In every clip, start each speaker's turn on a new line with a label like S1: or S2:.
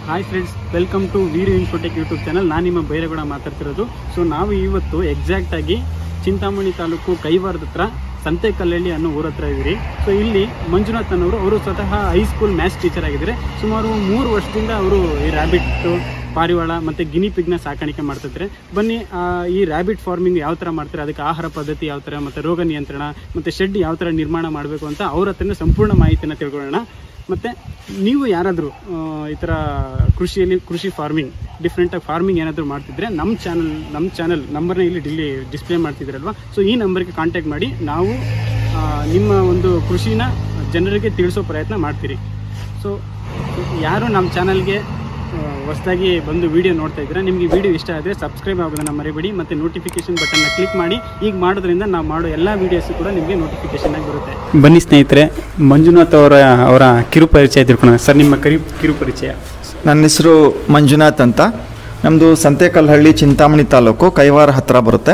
S1: hi friends welcome to Veeru Infotech YouTube channel ನಾನು ನಿಮ್ಮ ಬೈರೇಗೌಡ ಮಾತಾಡ್ತಿರೋದು ಸೊ ನಾವು ಇವತ್ತು ಎಕ್ಸಾಕ್ಟ್ ಆಗಿ ಚಿಂತಾಮಣಿ ತಾಲೂಕು ಕೈವಾರದ ಹತ್ರ ಸಂತೆಕಲ್ಲಳ್ಳಿ ಅನ್ನೋ ಊರ ಹತ್ರ ಇದ್ದೀರಿ ಸೊ ಇಲ್ಲಿ ಮಂಜುನಾಥ್ ಅನ್ನೋರು ಅವರು ಸ್ವತಃ ಹೈಸ್ಕೂಲ್ ಮ್ಯಾಥ್ಸ್ ಟೀಚರ್ ಆಗಿದ್ದಾರೆ ಸುಮಾರು ಮೂರು ವರ್ಷದಿಂದ ಅವರು ಈ ರ್ಯಾಬಿಟ್ ಪಾರಿವಾಳ ಮತ್ತು ಗಿನಿ ಪಿಗ್ನ ಸಾಕಾಣಿಕೆ ಮಾಡ್ತಿದ್ದಾರೆ ಬನ್ನಿ ಆ, ಈ ರ್ಯಾಬಿಟ್ ಫಾರ್ಮಿಂಗ್ ಯಾವ ಥರ ಮಾಡ್ತಾರೆ ಅದಕ್ಕೆ ಆಹಾರ ಪದ್ಧತಿ ಯಾವ ಥರ ಮತ್ತು ರೋಗ ನಿಯಂತ್ರಣ ಮತ್ತು ಶೆಡ್ ಯಾವ ಥರ ನಿರ್ಮಾಣ ಮಾಡಬೇಕು ಅಂತ ಅವ್ರ ಹತ್ರನೇ ಸಂಪೂರ್ಣ ಮಾಹಿತಿಯನ್ನು ತಿಳ್ಕೊಳ್ಳೋಣ ಮತ್ತು ನೀವು ಯಾರಾದರೂ ಈ ಥರ ಕೃಷಿಯಲ್ಲಿ ಕೃಷಿ ಫಾರ್ಮಿಂಗ್ ಡಿಫ್ರೆಂಟಾಗಿ ಫಾರ್ಮಿಂಗ್ ಏನಾದರೂ ಮಾಡ್ತಿದ್ರೆ ನಮ್ಮ ಚಾನಲ್ ನಮ್ಮ ಚಾನಲ್ ನಂಬರ್ನ ಇಲ್ಲಿ ಡಿಲ್ಲಿ ಡಿಸ್ಪ್ಲೇ ಮಾಡ್ತಿದ್ರಲ್ವ ಸೊ ಈ ನಂಬರ್ಗೆ ಕಾಂಟ್ಯಾಕ್ಟ್ ಮಾಡಿ ನಾವು ಆ, ನಿಮ್ಮ ಒಂದು ಕೃಷಿನ ಜನರಿಗೆ ತಿಳಿಸೋ ಪ್ರಯತ್ನ ಮಾಡ್ತೀರಿ ಸೊ ಯಾರು ನಮ್ಮ ಚಾನಲ್ಗೆ ಹೊಸದಾಗಿ ಬಂದು ವಿಡಿಯೋ ನೋಡ್ತಾ ಇದ್ದೀರಾ ನಿಮಗೆ ವಿಡಿಯೋ ಇಷ್ಟ ಆದರೆ ಸಬ್ಸ್ಕ್ರೈಬ್ ಆಗೋದನ್ನು ಮರಿಬೇಡಿ ಮತ್ತು ನೋಟಿಫಿಕೇಶನ್ ಬಟನ್ನ ಕ್ಲಿಕ್ ಮಾಡಿ ಈಗ ಮಾಡೋದ್ರಿಂದ ನಾವು ಮಾಡೋ ಎಲ್ಲ ವೀಡಿಯೋಸು ಕೂಡ ನಿಮಗೆ ನೋಟಿಫಿಕೇಶನ್ ಆಗಿ ಬರುತ್ತೆ ಬನ್ನಿ ಸ್ನೇಹಿತರೆ ಮಂಜುನಾಥ್ ಅವರ ಅವರ ಕಿರು ಪರಿಚಯ ತಿಳ್ಕೊಳ್ಳೋಣ ಸರ್ ನಿಮ್ಮ ಕರಿ ಕಿರು ಪರಿಚಯ
S2: ನನ್ನ ಹೆಸರು ಮಂಜುನಾಥ್ ಅಂತ ನಮ್ಮದು ಸಂತೆಕಲ್ಹಳ್ಳಿ ಚಿಂತಾಮಣಿ ತಾಲೂಕು ಕೈವಾರ ಹತ್ತಿರ ಬರುತ್ತೆ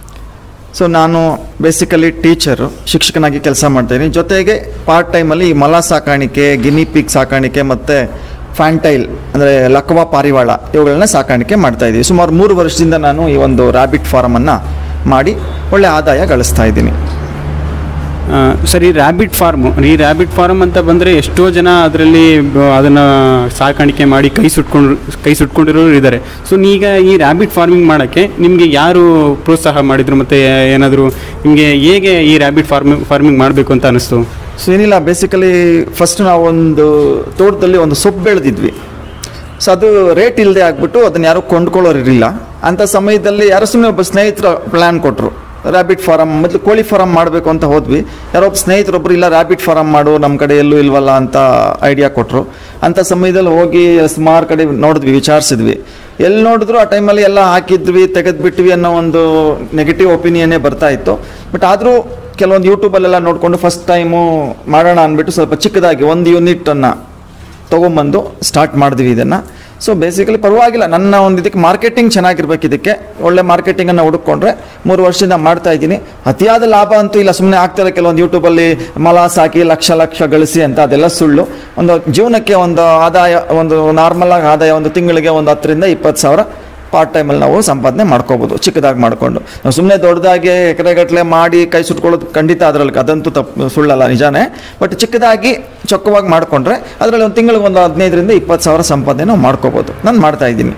S2: ಸೊ ನಾನು ಬೇಸಿಕಲಿ ಟೀಚರು ಶಿಕ್ಷಕನಾಗಿ ಕೆಲಸ ಮಾಡ್ತಾಯಿದ್ದೀನಿ ಜೊತೆಗೆ ಪಾರ್ಟ್ ಟೈಮಲ್ಲಿ ಈ ಮೊಲ ಸಾಕಾಣಿಕೆ ಗಿನಿ ಪಿಗ್ ಸಾಕಾಣಿಕೆ ಮತ್ತು ಫ್ಯಾಂಟೈಲ್ ಅಂದರೆ ಲಕ್ವಾ ಪಾರಿವಾಳ ಇವುಗಳನ್ನ ಸಾಕಾಣಿಕೆ ಮಾಡ್ತಾಯಿದ್ದೀವಿ ಸುಮಾರು ಮೂರು ವರ್ಷದಿಂದ ನಾನು ಈ ಒಂದು ರ್ಯಾಬಿಟ್ ಫಾರಮನ್ನು ಮಾಡಿ ಒಳ್ಳೆ ಆದಾಯ ಗಳಿಸ್ತಾ ಇದ್ದೀನಿ
S1: ಆ, ಸರ್ ಈ ರ್ಯಾಬಿಟ್ ಫಾರ್ಮ್ ಈ ರ್ಯಾಬಿಟ್ ಫಾರ್ಮ್ ಅಂತ ಬಂದರೆ ಎಷ್ಟೋ ಜನ ಅದರಲ್ಲಿ ಅದನ್ನು ಸಾಕಾಣಿಕೆ ಮಾಡಿ ಕೈ ಸುಟ್ಕೊಂಡು ಕೈ ಸುಟ್ಕೊಂಡಿರೋರು ಇದ್ದಾರೆ ಸೊ ಈಗ ಈ ರ್ಯಾಬಿಟ್ ಫಾರ್ಮಿಂಗ್ ಮಾಡೋಕ್ಕೆ ನಿಮಗೆ ಯಾರು ಪ್ರೋತ್ಸಾಹ ಮಾಡಿದ್ರು ಮತ್ತು ಏನಾದರೂ ನಿಮಗೆ ಹೇಗೆ ಈ ರ್ಯಾಬಿಟ್ ಫಾರ್ಮಿಂಗ್ ಫಾರ್ಮಿಂಗ್ ಮಾಡಬೇಕು ಅಂತ ಅನಿಸ್ತು
S2: ಸೊ ಏನಿಲ್ಲ ಬೇಸಿಕಲಿ ಫಸ್ಟ್ ನಾವು ಒಂದು ತೋಟದಲ್ಲಿ ಒಂದು ಸೊಪ್ಪು ಬೆಳೆದಿದ್ವಿ ಸೊ ಅದು ರೇಟ್ ಇಲ್ಲದೆ ಆಗ್ಬಿಟ್ಟು ಅದನ್ನ ಯಾರು ಕೊಂಡ್ಕೊಳ್ಳೋರು ಇರಲಿಲ್ಲ ಅಂಥ ಸಮಯದಲ್ಲಿ ಯಾರೋ ಸುಮ್ಮನೆ ಒಬ್ಬ ಸ್ನೇಹಿತರು ಪ್ಲ್ಯಾನ್ ಕೊಟ್ಟರು ರ್ಯಾಬಿಟ್ ಫಾರಮ್ ಮೊದಲು ಕೋಳಿ ಫಾರಮ್ ಮಾಡಬೇಕು ಅಂತ ಹೋದ್ವಿ ಯಾರೋ ಒಬ್ಬ ಸ್ನೇಹಿತರೊಬ್ಬರು ಇಲ್ಲ ರ್ಯಾಬಿಟ್ ಫಾರಮ್ ಮಾಡು ನಮ್ಮ ಕಡೆ ಎಲ್ಲೂ ಇಲ್ವಲ್ಲ ಅಂತ ಐಡಿಯಾ ಕೊಟ್ಟರು ಅಂಥ ಸಮಯದಲ್ಲಿ ಹೋಗಿ ಸುಮಾರು ಕಡೆ ನೋಡಿದ್ವಿ ವಿಚಾರಿಸಿದ್ವಿ ಎಲ್ಲಿ ನೋಡಿದ್ರು ಆ ಟೈಮಲ್ಲಿ ಎಲ್ಲ ಹಾಕಿದ್ವಿ ತೆಗೆದ್ಬಿಟ್ವಿ ಅನ್ನೋ ಒಂದು ನೆಗೆಟಿವ್ ಒಪಿನಿಯನ್ನೇ ಬರ್ತಾ ಇತ್ತು ಬಟ್ ಆದರೂ ಕೆಲವೊಂದು ಯೂಟ್ಯೂಬಲ್ಲೆಲ್ಲ ನೋಡಿಕೊಂಡು ಫಸ್ಟ್ ಟೈಮು ಮಾಡೋಣ ಅಂದ್ಬಿಟ್ಟು ಸ್ವಲ್ಪ ಚಿಕ್ಕದಾಗಿ ಒಂದು ಯೂನಿಟನ್ನು ತೊಗೊಂಬಂದು ಸ್ಟಾರ್ಟ್ ಮಾಡಿದ್ವಿ ಇದನ್ನು ಸೊ ಬೇಸಿಕಲಿ ಪರವಾಗಿಲ್ಲ ನನ್ನ ಒಂದು ಇದಕ್ಕೆ ಮಾರ್ಕೆಟಿಂಗ್ ಚೆನ್ನಾಗಿರ್ಬೇಕು ಇದಕ್ಕೆ ಒಳ್ಳೆ ಮಾರ್ಕೆಟಿಂಗನ್ನು ಹುಡುಕೊಂಡ್ರೆ ಮೂರು ವರ್ಷದಿಂದ ಮಾಡ್ತಾ ಇದ್ದೀನಿ ಅತಿಯಾದ ಲಾಭ ಅಂತೂ ಇಲ್ಲ ಸುಮ್ಮನೆ ಆಗ್ತಾರೆ ಕೆಲವೊಂದು ಯೂಟ್ಯೂಬಲ್ಲಿ ಮೊಲ ಸಾಕಿ ಲಕ್ಷ ಲಕ್ಷ ಗಳಿಸಿ ಅಂತ ಅದೆಲ್ಲ ಸುಳ್ಳು ಒಂದು ಜೀವನಕ್ಕೆ ಒಂದು ಆದಾಯ ಒಂದು ನಾರ್ಮಲ್ ಆಗಿ ಆದಾಯ ಒಂದು ತಿಂಗಳಿಗೆ ಒಂದು ಹತ್ತರಿಂದ ಇಪ್ಪತ್ತು ಸಾವಿರ ಪಾರ್ಟ್ ಟೈಮಲ್ಲಿ ನಾವು ಸಂಪಾದನೆ ಮಾಡ್ಕೋಬೋದು ಚಿಕ್ಕದಾಗಿ ಮಾಡಿಕೊಂಡು ನಾವು ಸುಮ್ಮನೆ ದೊಡ್ಡದಾಗಿ ಎಕರೆಗಟ್ಟಲೆ ಮಾಡಿ ಕೈ ಸುಟ್ಕೊಳ್ಳೋದು ಖಂಡಿತ ಅದರಲ್ಲಿ ಅದಂತೂ ತಪ್ಪು ಸುಳ್ಳಲ್ಲ ನಿಜಾನೇ ಬಟ್ ಚಿಕ್ಕದಾಗಿ ಚೊಕ್ಕವಾಗಿ ಮಾಡಿಕೊಂಡ್ರೆ ಅದರಲ್ಲಿ ಒಂದು ತಿಂಗಳಿಗೆ ಒಂದು ಹದಿನೈದರಿಂದ ಇಪ್ಪತ್ತು ಸಾವಿರ ಸಂಪಾದನೆ ನಾವು ಮಾಡ್ಕೋಬೋದು ನಾನು ಮಾಡ್ತಾ ಇದ್ದೀನಿ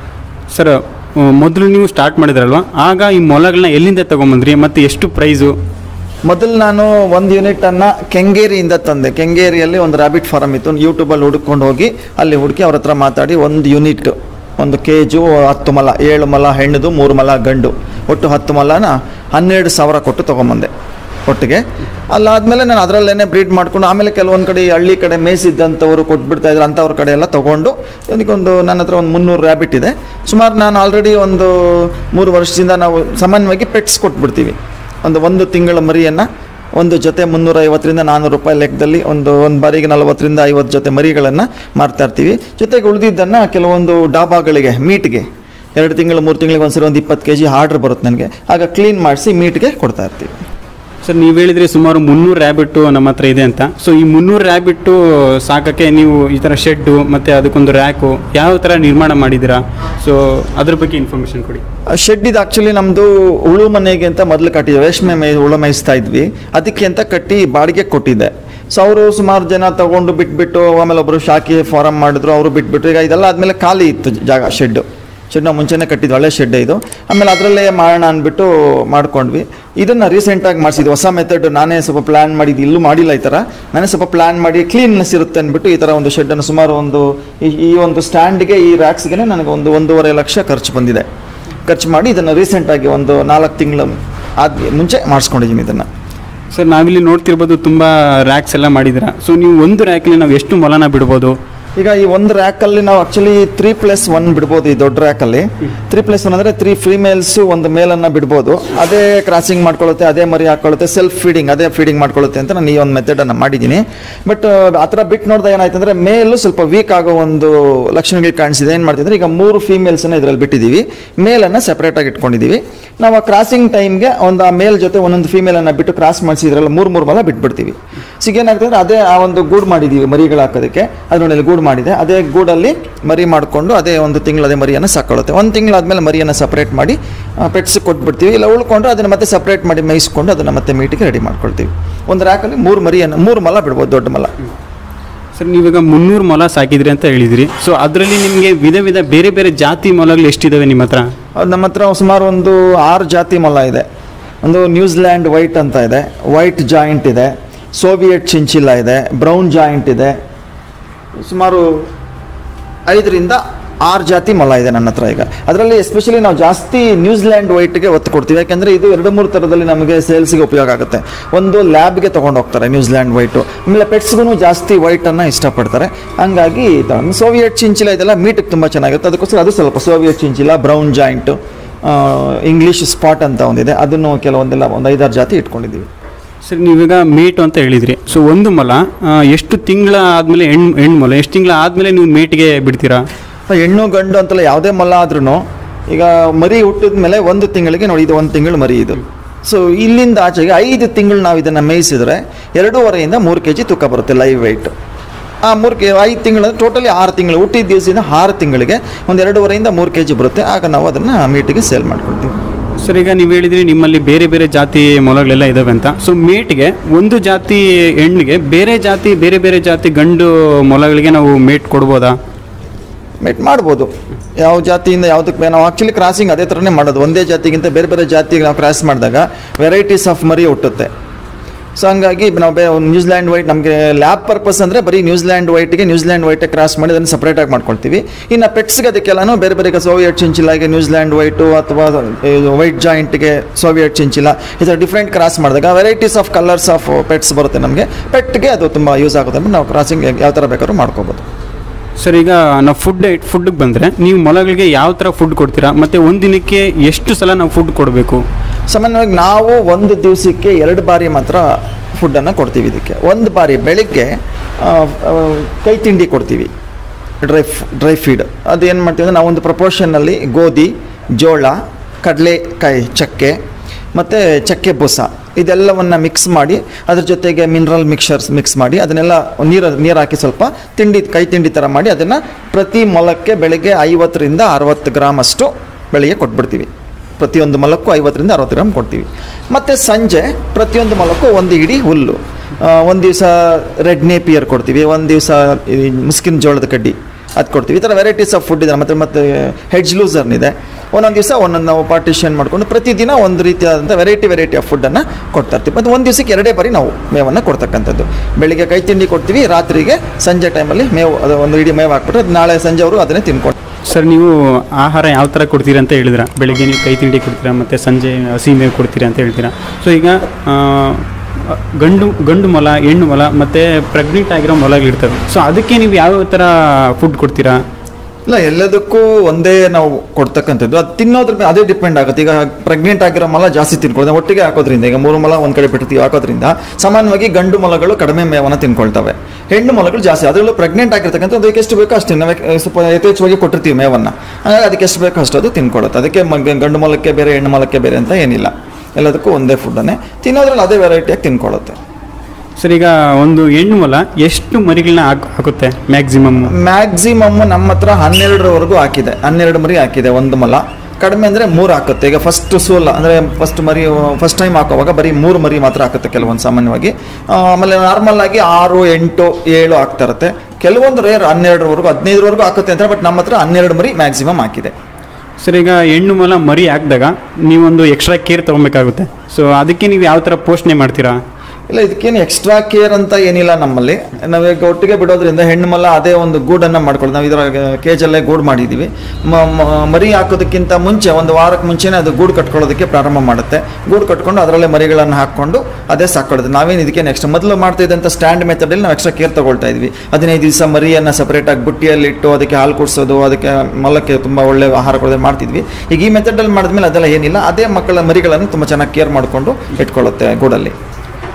S1: ಸರ್ ಮೊದಲು ನೀವು ಸ್ಟಾರ್ಟ್ ಮಾಡಿದ್ರಲ್ವ ಆಗ ಈ ಮೊಲಗಳನ್ನ ಎಲ್ಲಿಂದ ತೊಗೊಂಬಂದ್ರಿ ಮತ್ತು ಎಷ್ಟು ಪ್ರೈಸು
S2: ಮೊದಲು ನಾನು ಒಂದು ಯೂನಿಟನ್ನು ಕೆಂಗೇರಿಯಿಂದ ತಂದೆ ಕೆಂಗೇರಿಯಲ್ಲಿ ಒಂದು ರ್ಯಾಬಿಟ್ ಫಾರಮ್ ಇತ್ತು ಯೂಟ್ಯೂಬಲ್ಲಿ ಹುಡ್ಕೊಂಡು ಹೋಗಿ ಅಲ್ಲಿ ಹುಡುಕಿ ಅವ್ರ ಹತ್ರ ಮಾತಾಡಿ ಒಂದು ಯೂನಿಟ್ ಒಂದು ಕೆ ಜು ಹತ್ತು ಮಲ ಏಳು ಮಲ ಹೆಣ್ಣದು ಮೂರು ಮಲ ಗಂಡು ಒಟ್ಟು ಹತ್ತು ಮಲನ ಹನ್ನೆರಡು ಸಾವಿರ ಕೊಟ್ಟು ತೊಗೊಂಬಂದೆ ಒಟ್ಟಿಗೆ ಅಲ್ಲಾದಮೇಲೆ ನಾನು ಅದರಲ್ಲೇ ಬ್ರೀಡ್ ಮಾಡ್ಕೊಂಡು ಆಮೇಲೆ ಕೆಲವೊಂದು ಕಡೆ ಈ ಹಳ್ಳಿ ಕಡೆ ಮೇಯಿಸಿದ್ದಂಥವ್ರು ಕೊಟ್ಬಿಡ್ತಾ ಇದ್ರು ಅಂಥವ್ರ ಕಡೆ ಎಲ್ಲ ತೊಗೊಂಡು ಇದಕ್ಕೊಂದು ನನ್ನ ಹತ್ರ ಒಂದು ಮುನ್ನೂರು ರ್ಯಾಬಿಟ್ ಇದೆ ಸುಮಾರು ನಾನು ಆಲ್ರೆಡಿ ಒಂದು ಮೂರು ವರ್ಷದಿಂದ ನಾವು ಸಾಮಾನ್ಯವಾಗಿ ಪೆಟ್ಸ್ ಕೊಟ್ಬಿಡ್ತೀವಿ ಒಂದು ಒಂದು ತಿಂಗಳ ಮರಿಯನ್ನು ಒಂದು ಜೊತೆ ಮುನ್ನೂರ ಐವತ್ತರಿಂದ ನಾನ್ನೂರು ರೂಪಾಯಿ ಲೆಕ್ಕದಲ್ಲಿ ಒಂದು ಒಂದು ಬಾರಿಗೆ ನಲವತ್ತರಿಂದ ಐವತ್ತು ಜೊತೆ ಮರಿಗಳನ್ನು ಮಾರ್ತಾ ಇರ್ತೀವಿ ಜೊತೆಗೆ ಉಳಿದಿದ್ದನ್ನು ಕೆಲವೊಂದು ಡಾಬಾಗಳಿಗೆ ಮೀಟ್ಗೆ ಎರಡು ತಿಂಗಳು ಮೂರು ತಿಂಗಳಿಗೆ ಒಂದ್ಸರಿ ಒಂದು ಇಪ್ಪತ್ತು ಕೆ ಜಿ ಆರ್ಡ್ರ್ ಬರುತ್ತೆ ನನಗೆ ಆಗ ಕ್ಲೀನ್ ಮಾಡಿಸಿ ಮೀಟ್ಗೆ ಕೊಡ್ತಾ ಇರ್ತೀವಿ
S1: ಸರ್ ನೀವು ಹೇಳಿದ್ರಿ ಸುಮಾರು ಮುನ್ನೂರು ರ್ಯಾಬಿಟ್ಟು ನಮ್ಮ ಹತ್ರ ಇದೆ ಅಂತ ಸೊ ಈ ಮುನ್ನೂರು ರ್ಯಾಬಿಟ್ಟು ಸಾಕಕ್ಕೆ ನೀವು ಈ ಥರ ಶೆಡ್ಡು ಮತ್ತು ಅದಕ್ಕೊಂದು ರ್ಯಾಕು ಯಾವ ಥರ ನಿರ್ಮಾಣ ಮಾಡಿದ್ದೀರಾ ಸೊ ಅದ್ರ ಬಗ್ಗೆ ಇನ್ಫಾರ್ಮೇಷನ್ ಕೊಡಿ
S2: ಶೆಡ್ ಇದು ಆ್ಯಕ್ಚುಲಿ ನಮ್ಮದು ಉಳು ಮನೆಗೆ ಅಂತ ಮೊದಲು ಕಟ್ಟಿದ್ವಿ ರೇಷ್ಮೆ ಮೇ ಉಳು ಮೇಯಿಸ್ತಾ ಇದ್ವಿ ಅದಕ್ಕೆ ಅಂತ ಕಟ್ಟಿ ಬಾಡಿಗೆ ಕೊಟ್ಟಿದ್ದೆ ಸೊ ಅವರು ಸುಮಾರು ಜನ ತಗೊಂಡು ಬಿಟ್ಬಿಟ್ಟು ಆಮೇಲೆ ಒಬ್ಬರು ಶಾಖೆ ಫಾರಮ್ ಮಾಡಿದ್ರು ಅವರು ಬಿಟ್ಬಿಟ್ರು ಈಗ ಇದೆಲ್ಲ ಆದಮೇಲೆ ಖಾಲಿ ಇತ್ತು ಜಾಗ ಶೆಡ್ಡು ಶೆಡ್ ನಾವು ಮುಂಚೆನೇ ಕಟ್ಟಿದ್ವಿ ಹಳೆ ಶೆಡ್ ಇದು ಆಮೇಲೆ ಅದರಲ್ಲೇ ಮಾಡೋಣ ಅಂದ್ಬಿಟ್ಟು ಮಾಡ್ಕೊಂಡ್ವಿ ಇದನ್ನು ರೀಸೆಂಟಾಗಿ ಮಾಡಿಸಿದ್ವಿ ಹೊಸ ಮೆಥಡ್ ನಾನೇ ಸ್ವಲ್ಪ ಪ್ಲ್ಯಾನ್ ಮಾಡಿದ್ದು ಇಲ್ಲೂ ಮಾಡಿಲ್ಲ ಈ ಥರ ನಾನೇ ಸ್ವಲ್ಪ ಪ್ಲ್ಯಾನ್ ಮಾಡಿ ಕ್ಲೀನ್ನೆಸ್ ಇರುತ್ತೆ ಅಂದ್ಬಿಟ್ಟು ಈ ಥರ ಒಂದು ಶೆಡ್ಡನ್ನು ಸುಮಾರು ಒಂದು ಈ- ಈ ಒಂದು ಸ್ಟ್ಯಾಂಡ್ಗೆ ಈ ರ್ಯಾಕ್ಸ್ಗೆ ನನಗೆ ಒಂದು ಒಂದೂವರೆ ಲಕ್ಷ ಖರ್ಚು ಬಂದಿದೆ ಖರ್ಚು ಮಾಡಿ ಇದನ್ನು ರೀಸೆಂಟಾಗಿ ಒಂದು ನಾಲ್ಕು ತಿಂಗಳು ಆದ ಮುಂಚೆ ಮಾಡಿಸ್ಕೊಂಡಿದ್ದೀನಿ ಇದನ್ನು
S1: ಸರ್ ನಾವಿಲ್ಲಿ ನೋಡ್ತಿರ್ಬೋದು ತುಂಬ ರ್ಯಾಕ್ಸ್ ಎಲ್ಲ ಮಾಡಿದ್ದೀರಾ ಸೊ ನೀವು ಒಂದು ರ್ಯಾಕಲ್ಲಿ ನಾವು ಎಷ್ಟು ಮೊಲನ ಬಿಡ್ಬೋದು
S2: ಈಗ ಈ ಒಂದು ರ್ಯಾಕಲ್ಲಿ ನಾವು ಆಕ್ಚುಲಿ ತ್ರೀ ಪ್ಲಸ್ ಒನ್ ಬಿಡ್ಬೋದು ಈ ದೊಡ್ಡ ರ್ಯಾಕಲ್ಲಿ ತ್ರೀ ಪ್ಲಸ್ ಒನ್ ಅಂದರೆ ತ್ರೀ ಫೀಮೇಲ್ಸು ಒಂದು ಮೇಲನ್ನು ಬಿಡ್ಬೋದು ಅದೇ ಕ್ರಾಸಿಂಗ್ ಮಾಡ್ಕೊಳ್ಳುತ್ತೆ ಅದೇ ಮರಿ ಹಾಕೊಳ್ಳುತ್ತೆ ಸೆಲ್ಫ್ ಫೀಡಿಂಗ್ ಅದೇ ಫೀಡಿಂಗ್ ಮಾಡ್ಕೊಳ್ಳುತ್ತೆ ಅಂತ ನಾನು ಈ ಒಂದು ಮೆಥಡನ್ನು ಮಾಡಿದ್ದೀನಿ ಬಟ್ ಆ ಥರ ಬಿಟ್ಟು ನೋಡಿದಾಗ ಏನಾಯ್ತು ಅಂದರೆ ಮೇಲು ಸ್ವಲ್ಪ ವೀಕ್ ಆಗೋ ಒಂದು ಲಕ್ಷಣಗಳು ಕಾಣಿಸಿದೆ ಏನು ಮಾಡ್ತಿದ್ರೆ ಈಗ ಮೂರು ಫೀಮೇಲ್ಸನ್ನು ಇದರಲ್ಲಿ ಬಿಟ್ಟಿದ್ದೀವಿ ಮೇಲನ್ನು ಸೆಪ್ರೇಟಾಗಿ ಇಟ್ಕೊಂಡಿದ್ದೀವಿ ನಾವು ಆ ಕ್ರಾಸಿಂಗ್ ಟೈಮ್ಗೆ ಒಂದು ಆ ಮೇಲ್ ಜೊತೆ ಒಂದೊಂದು ಫೀಮೇಲನ್ನು ಬಿಟ್ಟು ಕ್ರಾಸ್ ಮಾಡಿಸಿ ಇದರಲ್ಲಿ ಮೂರು ಮೂರು ಮಲ ಬಿಟ್ಬಿಡ್ತೀವಿ ಸಿಗ ಏನಾಗ್ತದೆ ಅಂದ್ರೆ ಅದೇ ಆ ಒಂದು ಗೂಡು ಮಾಡಿದ್ದೀವಿ ಮರಿಗಳು ಹಾಕೋದಕ್ಕೆ ಅದ್ರ ನೋಡಿ ಗೂಡು ಮಾಡಿದೆ ಅದೇ ಗೂಡಲ್ಲಿ ಮರಿ ಮಾಡಿಕೊಂಡು ಅದೇ ಒಂದು ತಿಂಗಳು ಅದೇ ಮರಿಯನ್ನು ಸಾಕೊಳ್ಳುತ್ತೆ ಒಂದು ತಿಂಗಳಾದ್ಮೇಲೆ ಮರಿಯನ್ನು ಸಪ್ರೇಟ್ ಮಾಡಿ ಪೆಟ್ಸ್ ಕೊಟ್ಬಿಡ್ತೀವಿ ಇಲ್ಲ ಉಳ್ಕೊಂಡು ಅದನ್ನು ಮತ್ತೆ ಸಪ್ರೇಟ್ ಮಾಡಿ ಮೇಯಿಸ್ಕೊಂಡು ಅದನ್ನು ಮತ್ತೆ ಮೀಟಿಗೆ ರೆಡಿ ಮಾಡ್ಕೊಳ್ತೀವಿ ಒಂದು ರ್ಯಾಕಲ್ಲಿ ಮೂರು ಮರಿಯನ್ನು ಮೂರು ಮಲ ಬಿಡ್ಬೋದು ದೊಡ್ಡ ಮಲ
S1: ಸರ್ ನೀವೀಗ ಮುನ್ನೂರು ಮೊಲ ಸಾಕಿದ್ರಿ ಅಂತ ಹೇಳಿದ್ರಿ ಸೊ ಅದರಲ್ಲಿ ನಿಮಗೆ ವಿಧ ವಿಧ ಬೇರೆ ಬೇರೆ ಜಾತಿ ಮೊಲಗಳು ಎಷ್ಟಿದಾವೆ ನಿಮ್ಮ ಹತ್ರ
S2: ಅದು ನಮ್ಮ ಹತ್ರ ಸುಮಾರು ಒಂದು ಆರು ಜಾತಿ ಮೊಲ ಇದೆ ಒಂದು ನ್ಯೂಜಿಲ್ಯಾಂಡ್ ವೈಟ್ ಅಂತ ಇದೆ ವೈಟ್ ಜಾಯಿಂಟ್ ಇದೆ ಸೋವಿಯಟ್ ಚಿಂಚಿಲ್ಲ ಇದೆ ಬ್ರೌನ್ ಜಾಯಿಂಟ್ ಇದೆ ಸುಮಾರು ಐದರಿಂದ ಆರು ಜಾತಿ ಮೊಲ ಇದೆ ನನ್ನ ಹತ್ರ ಈಗ ಅದರಲ್ಲಿ ಎಸ್ಪೆಷಲಿ ನಾವು ಜಾಸ್ತಿ ನ್ಯೂಜಿಲ್ಯಾಂಡ್ ವೈಟ್ಗೆ ಒತ್ತು ಕೊಡ್ತೀವಿ ಯಾಕೆಂದರೆ ಇದು ಎರಡು ಮೂರು ಥರದಲ್ಲಿ ನಮಗೆ ಸೇಲ್ಸ್ಗೆ ಉಪಯೋಗ ಆಗುತ್ತೆ ಒಂದು ಲ್ಯಾಬ್ಗೆ ತೊಗೊಂಡು ಹೋಗ್ತಾರೆ ನ್ಯೂಜಿಲ್ಯಾಂಡ್ ವೈಟು ಆಮೇಲೆ ಪೆಟ್ಸ್ಗೂ ಜಾಸ್ತಿ ವೈಟನ್ನು ಇಷ್ಟಪಡ್ತಾರೆ ಹಂಗಾಗಿ ಸೋವಿಯಟ್ ಚಿಂಚಿಲ ಇದೆಲ್ಲ ಮೀಟಿಗೆ ತುಂಬ ಚೆನ್ನಾಗಿರುತ್ತೆ ಅದಕ್ಕೋಸ್ಕರ ಅದು ಸ್ವಲ್ಪ Soviet chinchilla brown giant English spot ಅಂತ ಒಂದಿದೆ ಅದನ್ನು ಕೆಲವೊಂದೆಲ್ಲ ಒಂದು ಐದಾರು ಜಾತಿ ಇಟ್ಕೊಂಡಿದ್ದೀವಿ
S1: ಸರ್ ನೀವೀಗ ಮೇಟು ಅಂತ ಹೇಳಿದ್ರಿ ಸೊ ಒಂದು ಮೊಲ ಆ, ಎಷ್ಟು ತಿಂಗಳ ಆದಮೇಲೆ ಹೆಣ್ಣು ಹೆಣ್ಣು ಮೊಲ ಎಷ್ಟು ತಿಂಗಳ ಆದಮೇಲೆ ನೀವು ಮೇಟಿಗೆ ಬಿಡ್ತೀರಾ
S2: ಹೆಣ್ಣು ಗಂಡು ಅಂತಲ್ಲ ಯಾವುದೇ ಮೊಲ ಆದ್ರೂ ಈಗ ಮರಿ ಹುಟ್ಟಿದ ಮೇಲೆ ಒಂದು ತಿಂಗಳಿಗೆ ನೋಡಿ ಇದು ಒಂದು ತಿಂಗಳು ಮರಿ ಇದು ಸೊ ಇಲ್ಲಿಂದ ಆಚೆಗೆ ಐದು ತಿಂಗಳು ನಾವು ಇದನ್ನು ಮೇಯಿಸಿದ್ರೆ ಎರಡೂವರೆಯಿಂದ ಮೂರು ಕೆ ಜಿ ತೂಕ ಬರುತ್ತೆ ಲೈವ್ ವೆಯ್ಟ್ ಆ ಮೂರು ಕೆ ಐದು ತಿಂಗಳು ಟೋಟಲಿ ಆರು ತಿಂಗಳು ಹುಟ್ಟಿದ ದಿವಸದಿಂದ ಆರು ತಿಂಗಳಿಗೆ ಒಂದು ಎರಡೂವರೆಯಿಂದ ಮೂರು ಕೆ ಜಿ ಬರುತ್ತೆ ಆಗ ನಾವು ಅದನ್ನು ಮೀಟಿಗೆ ಸೇಲ್ ಮಾಡ್ಕೊಳ್ತೀವಿ
S1: ಸರ್ ಈಗ ನೀವು ಹೇಳಿದ್ರಿ ನಿಮ್ಮಲ್ಲಿ ಬೇರೆ ಬೇರೆ ಜಾತಿ ಮೊಲಗಳೆಲ್ಲ ಇದಾವೆ ಅಂತ ಸೊ ಮೇಟ್ಗೆ ಒಂದು ಜಾತಿ ಹೆಣ್ಣಿಗೆ ಬೇರೆ ಜಾತಿ ಬೇರೆ ಬೇರೆ ಜಾತಿ ಗಂಡು ಮೊಲಗಳಿಗೆ ನಾವು ಮೇಟ್ ಕೊಡ್ಬೋದಾ
S2: ಮೇಟ್ ಮಾಡ್ಬೋದು ಯಾವ ಜಾತಿಯಿಂದ ಯಾವುದಕ್ಕೆ ಬೇ- ನಾವು ಆ್ಯಕ್ಚುಲಿ ಕ್ರಾಸಿಂಗ್ ಅದೇ ಥರನೇ ಮಾಡೋದು ಒಂದೇ ಜಾತಿಗಿಂತ ಬೇರೆ ಬೇರೆ ಜಾತಿಗೆ ನಾವು ಕ್ರಾಸ್ ಮಾಡಿದಾಗ ವೆರೈಟೀಸ್ ಆಫ್ ಮರಿ ಹುಟ್ಟುತ್ತೆ ಸೊ ಹಂಗಾಗಿ ನಾವು ಬೇ ಒಂದು ನ್ಯೂಜಿಲ್ಯಾಂಡ್ ವೈಟ್ ನಮಗೆ ಲ್ಯಾಬ್ ಪರ್ಪಸ್ ಅಂದರೆ ಬರೀ ನ್ಯೂಜಿಲ್ಯಾಂಡ್ ವೈಟ್ಗೆ ನ್ಯೂಜಿಲ್ಯಾಂಡ್ ವೈಟೇ ಕ್ರಾಸ್ ಮಾಡಿ ಅದನ್ನು ಸಪ್ರೇಟಾಗಿ ಮಾಡ್ಕೊಳ್ತೀವಿ ಇನ್ನು ಪೆಟ್ಸ್ಗೆ ಅದಕ್ಕೆಲ್ಲನೂ ಬೇರೆ ಬೇರೆ ಈಗ ಸೋವಿಯಟ್ ಚಿಂಚಿಲಾಗೆ ನ್ಯೂಜಿಲ್ಯಾಂಡ್ ವೈಟು ಅಥವಾ ವೈಟ್ ಜಾಯಿಂಟ್ಗೆ ಸೋವಿಯಟ್ ಚಿಂಚಿಲ ಈ ಥರ ಡಿಫ್ರೆಂಟ್ ಕ್ರಾಸ್ ಮಾಡಿದಾಗ varieties of colours of pets ಬರುತ್ತೆ ನಮಗೆ ಪೆಟ್ಗೆ ಅದು ತುಂಬ ಯೂಸ್ ಆಗುತ್ತೆ ಅಂದ್ರೆ ನಾವು ಕ್ರಾಸಿಂಗ್ ಯಾವ ಥರ ಬೇಕಾದ್ರೂ ಮಾಡ್ಕೋಬೋದು
S1: ಸರ್ ಈಗ ನಾವು ಫುಡ್ ಫುಡ್ಗೆ ಬಂದರೆ ನೀವು ಮೊಲಗಳಿಗೆ ಯಾವ ಥರ ಫುಡ್ ಕೊಡ್ತೀರಾ ಮತ್ತು ಒಂದು ದಿನಕ್ಕೆ ಎಷ್ಟು ಸಲ ನಾವು ಫುಡ್ ಕೊಡಬೇಕು
S2: ಸಾಮಾನ್ಯವಾಗಿ ನಾವು ಒಂದು ದಿವಸಕ್ಕೆ ಎರಡು ಬಾರಿ ಮಾತ್ರ ಫುಡ್ಡನ್ನು ಕೊಡ್ತೀವಿ ಇದಕ್ಕೆ ಒಂದು ಬಾರಿ ಬೆಳಿಗ್ಗೆ ಆ, ಆ, ಕೈ ತಿಂಡಿ ಕೊಡ್ತೀವಿ ಡ್ರೈ ಡ್ರೈ ಫೀಡ್ ಅದು ಏನು ಮಾಡ್ತೀವಿ ಅಂದರೆ ನಾವೊಂದು ಪ್ರಪೋರ್ಷನ್ನಲ್ಲಿ ಗೋಧಿ ಜೋಳ ಕಡಲೆಕಾಯಿ ಚಕ್ಕೆ ಮತ್ತು ಚಕ್ಕೆ ಬೂಸ ಇದೆಲ್ಲವನ್ನು ಮಿಕ್ಸ್ ಮಾಡಿ ಅದ್ರ ಜೊತೆಗೆ ಮಿನರಲ್ ಮಿಕ್ಸರ್ಸ್ ಮಿಕ್ಸ್ ಮಾಡಿ ಅದನ್ನೆಲ್ಲ ನೀರು ನೀರು ಹಾಕಿ ಸ್ವಲ್ಪ ತಿಂಡಿ ಕೈ ತಿಂಡಿ ಥರ ಮಾಡಿ ಅದನ್ನು ಪ್ರತಿ ಮೊಲಕ್ಕೆ ಬೆಳಗ್ಗೆ ಐವತ್ತರಿಂದ ಅರವತ್ತು ಗ್ರಾಮ್ ಅಷ್ಟು ಬೆಳಿಗ್ಗೆ ಕೊಟ್ಬಿಡ್ತೀವಿ ಪ್ರತಿಯೊಂದು ಮೊಲಕ್ಕೂ ಐವತ್ತರಿಂದ ಅರವತ್ತು ಗ್ರಾಮ್ ಕೊಡ್ತೀವಿ ಮತ್ತು ಸಂಜೆ ಪ್ರತಿಯೊಂದು ಮೊಲಕ್ಕೂ ಒಂದು ಇಡೀ ಹುಲ್ಲು ಒಂದು ದಿವಸ ರೆಡ್ ನೇಪಿಯರ್ ಕೊಡ್ತೀವಿ ಒಂದು ದಿವಸ ಮುಸ್ಕಿನ್ ಜೋಳದ ಕಡ್ಡಿ ಅದು ಕೊಡ್ತೀವಿ ಈ ಥರ ವೆರೈಟೀಸ್ ಆಫ್ ಫುಡ್ ಇದೆ ಮತ್ತು ಮತ್ತು ಹೆಡ್ಜ್ ಲೂಸರ್ನ್ ಇದೆ ಒಂದೊಂದು ದಿವಸ ಒಂದೊಂದು ನಾವು ಪಾರ್ಟಿಷನ್ ಮಾಡಿಕೊಂಡು ಪ್ರತಿದಿನ ಒಂದು ರೀತಿಯಾದಂಥ ವೆರೈಟಿ ವೆರೈಟಿ ಆಫ್ ಫುಡ್ಡನ್ನು ಕೊಡ್ತಾ ಇರ್ತೀವಿ ಮತ್ತು ಒಂದು ದಿವಸಕ್ಕೆ ಎರಡೇ ಬಾರಿ ನಾವು ಮೇವನ್ನು ಕೊಡ್ತಕ್ಕಂಥದ್ದು ಬೆಳಿಗ್ಗೆ ಕೈ ತಿಂಡಿ ಕೊಡ್ತೀವಿ ರಾತ್ರಿಗೆ ಸಂಜೆ ಟೈಮಲ್ಲಿ ಮೇವು ಅದು ಒಂದು ಇಡೀ ಮೇವು ಹಾಕ್ಬಿಟ್ರೆ ಅದು ನಾಳೆ ಸಂಜೆ ಅವರು ಅದನ್ನೇ ತಿನ್ಕೊಂಡು
S1: ಸರ್ ನೀವು ಆಹಾರ ಯಾವ ಥರ ಕೊಡ್ತೀರಾ ಅಂತ ಹೇಳಿದ್ರ ಬೆಳಿಗ್ಗೆ ನೀವು ಕೈ ತಿಂಡಿ ಕೊಡ್ತೀರಾ ಮತ್ತು ಸಂಜೆ ಹಸಿ ಮೇವು ಕೊಡ್ತೀರಾ ಅಂತ ಹೇಳ್ತೀರಾ ಸೊ ಈಗ ಆ, ಗಂಡು ಗಂಡು ಮೊಲ ಹೆಣ್ಣು ಮೊಲ ಮತ್ತು ಪ್ರೆಗ್ನೆಂಟ್ ಆಗಿರೋ ಮೊಲಗಳಿರ್ತವೆ ಸೊ ಅದಕ್ಕೆ ನೀವು ಯಾವ ಥರ ಫುಡ್ ಕೊಡ್ತೀರಾ
S2: ಇಲ್ಲ ಎಲ್ಲದಕ್ಕೂ ಒಂದೇ ನಾವು ಕೊಡ್ತಕ್ಕಂಥದ್ದು ಅದು ತಿನ್ನೋದ್ರ ಮೇಲೆ ಅದೇ ಡಿಪೆಂಡ್ ಆಗುತ್ತೆ ಈಗ ಪ್ರೆಗ್ನೆಂಟ್ ಆಗಿರೋ ಮಲ ಜಾಸ್ತಿ ತಿನ್ಕೊಳ್ಳೋದು ಒಟ್ಟಿಗೆ ಹಾಕೋದ್ರಿಂದ ಈಗ ಮೂರು ಮೊಲ ಒಂದು ಕಡೆ ಬಿಟ್ಟಿರ್ತೀವಿ ಹಾಕೋದ್ರಿಂದ ಸಾಮಾನ್ಯವಾಗಿ ಗಂಡು ಮೊಲಗಳು ಕಡಿಮೆ ಮೇವನ್ನು ತಿನ್ಕೊಳ್ತವೆ ಹೆಣ್ಣು ಮೊಲಗಳು ಜಾಸ್ತಿ ಅದರಲ್ಲೂ ಪ್ರೆಗ್ನೆಂಟ್ ಆಗಿರ್ತಕ್ಕಂಥ ಅದಕ್ಕೆ ಎಷ್ಟು ಬೇಕೋ ಅಷ್ಟೇ ನಾವು ಸ್ವಲ್ಪ ಯಥೇಚ್ಛವಾಗಿ ಕೊಟ್ಟಿರ್ತೀವಿ ಮೇವನ್ನು ಹಾಗಾಗಿ ಅದಕ್ಕೆ ಎಷ್ಟು ಬೇಕೋ ಅಷ್ಟು ಅದು ತಿನ್ಕೊಳ್ಳುತ್ತೆ ಅದಕ್ಕೆ ಮ- ಗಂಡು ಮೊಲಕ್ಕೆ ಬೇರೆ ಹೆಣ್ಣು ಮೊಲಕ್ಕೆ ಬೇರೆ ಅಂತ ಏನಿಲ್ಲ ಎಲ್ಲದಕ್ಕೂ ಒಂದೇ ಫುಡ್ಡನ್ನೇ ತಿನ್ನೋದ್ರಲ್ಲಿ ಅದೇ ವೆರೈಟಿಯಾಗಿ ತಿನ್ಕೊಳ್ಳುತ್ತೆ
S1: ಸರ್ ಈಗ ಒಂದು ಹೆಣ್ಣು ಮೊಲ ಎಷ್ಟು ಮರಿಗಳನ್ನ ಹಾಕ್ ಹಾಕುತ್ತೆ ಮ್ಯಾಕ್ಸಿಮಮ್
S2: ಮ್ಯಾಕ್ಸಿಮಮ್ ನಮ್ಮ ಹತ್ರ ಹನ್ನೆರಡರವರೆಗೂ ಹಾಕಿದೆ ಹನ್ನೆರಡು ಮರಿ ಹಾಕಿದೆ ಒಂದು ಮೊಲ ಕಡಿಮೆ ಅಂದರೆ ಮೂರು ಹಾಕುತ್ತೆ ಈಗ ಫಸ್ಟ್ ಸೋಲ್ ಅಂದರೆ ಫಸ್ಟ್ ಮರಿ ಫಸ್ಟ್ ಟೈಮ್ ಹಾಕುವಾಗ ಬರೀ ಮೂರು ಮರಿ ಮಾತ್ರ ಹಾಕುತ್ತೆ ಕೆಲವೊಂದು ಸಾಮಾನ್ಯವಾಗಿ ಆ, ಆಮೇಲೆ ನಾರ್ಮಲ್ ಆಗಿ ಆರು ಎಂಟು ಏಳು ಆಗ್ತಾ ಇರುತ್ತೆ ಕೆಲವೊಂದು ರೇರ್ ಹನ್ನೆರಡರವರೆಗೂ ಹದಿನೈದರವರೆಗೂ ಹಾಕುತ್ತೆ ಅಂತ ಬಟ್ ನಮ್ಮ ಹತ್ರ ಹನ್ನೆರಡು ಮರಿ ಮ್ಯಾಕ್ಸಿಮಮ್ ಹಾಕಿದೆ
S1: ಸರ್ ಈಗ ಹೆಣ್ಣು ಮೊಲ ಮರಿ ಹಾಕಿದಾಗ ನೀವೊಂದು ಎಕ್ಸ್ಟ್ರಾ ಕೇರ್ ತೊಗೊಬೇಕಾಗುತ್ತೆ ಸೊ ಅದಕ್ಕೆ ನೀವು ಯಾವ ಥರ ಪೋಷಣೆ ಮಾಡ್ತೀರಾ
S2: ಇಲ್ಲ ಇದಕ್ಕೇನು ಎಕ್ಸ್ಟ್ರಾ ಕೇರ್ ಅಂತ ಏನಿಲ್ಲ ನಮ್ಮಲ್ಲಿ ನಾವೀಗ ಒಟ್ಟಿಗೆ ಬಿಡೋದ್ರಿಂದ ಹೆಣ್ಣು ಮಲ ಅದೇ ಒಂದು ಗೂಡನ್ನು ಮಾಡ್ಕೊಳ್ಳೋದು ನಾವು ಇದರ ಕೇಜಲ್ಲೇ ಗೂಡು ಮಾಡಿದ್ದೀವಿ ಮ- ಮ- ಮರಿ ಹಾಕೋದಕ್ಕಿಂತ ಮುಂಚೆ ಒಂದು ವಾರಕ್ಕೆ ಮುಂಚೆನೇ ಅದು ಗೂಡು ಕಟ್ಕೊಳ್ಳೋದಕ್ಕೆ ಪ್ರಾರಂಭ ಮಾಡುತ್ತೆ ಗೂಡು ಕಟ್ಕೊಂಡು ಅದರಲ್ಲೇ ಮರಿಗಳನ್ನು ಹಾಕ್ಕೊಂಡು ಅದೇ ಸಾಕೊಳ್ಳೋದು ನಾವೇನು ಇದಕ್ಕೆ ನೆಕ್ಸ್ಟ್ ಮೊದಲು ಮಾಡ್ತಾ ಇದ್ದಂಥ ಸ್ಟ್ಯಾಂಡ್ ಮೆಥಡಲ್ಲಿ ನಾವು ಎಕ್ಸ್ಟ್ರಾ ಕೇರ್ ತಗೊಳ್ತಾ ಇದ್ವಿ ಹದಿನೈದು ದಿವಸ ಮರಿಯನ್ನು ಸಪ್ರೇಟಾಗಿ ಬುಟ್ಟಿಯಲ್ಲಿ ಇಟ್ಟು ಅದಕ್ಕೆ ಹಾಲು ಕುಡಿಸೋದು ಅದಕ್ಕೆ ಮೊಲಕ್ಕೆ ತುಂಬ ಒಳ್ಳೆ ಆಹಾರ ಕೊಡೋದು ಮಾಡ್ತಿದ್ವಿ ಈಗ ಈ ಮೆಥಡಲ್ಲಿ ಮಾಡಿದ್ಮೇಲೆ ಅದೆಲ್ಲ ಏನಿಲ್ಲ ಅದೇ ಮಕ್ಕಳ ಮರಿಗಳನ್ನು ತುಂಬ ಚೆನ್ನಾಗಿ ಕೇರ್ ಮಾಡಿಕೊಂಡು ಇಟ್ಕೊಳ್ಳುತ್ತೆ ಗೂಡಲ್ಲಿ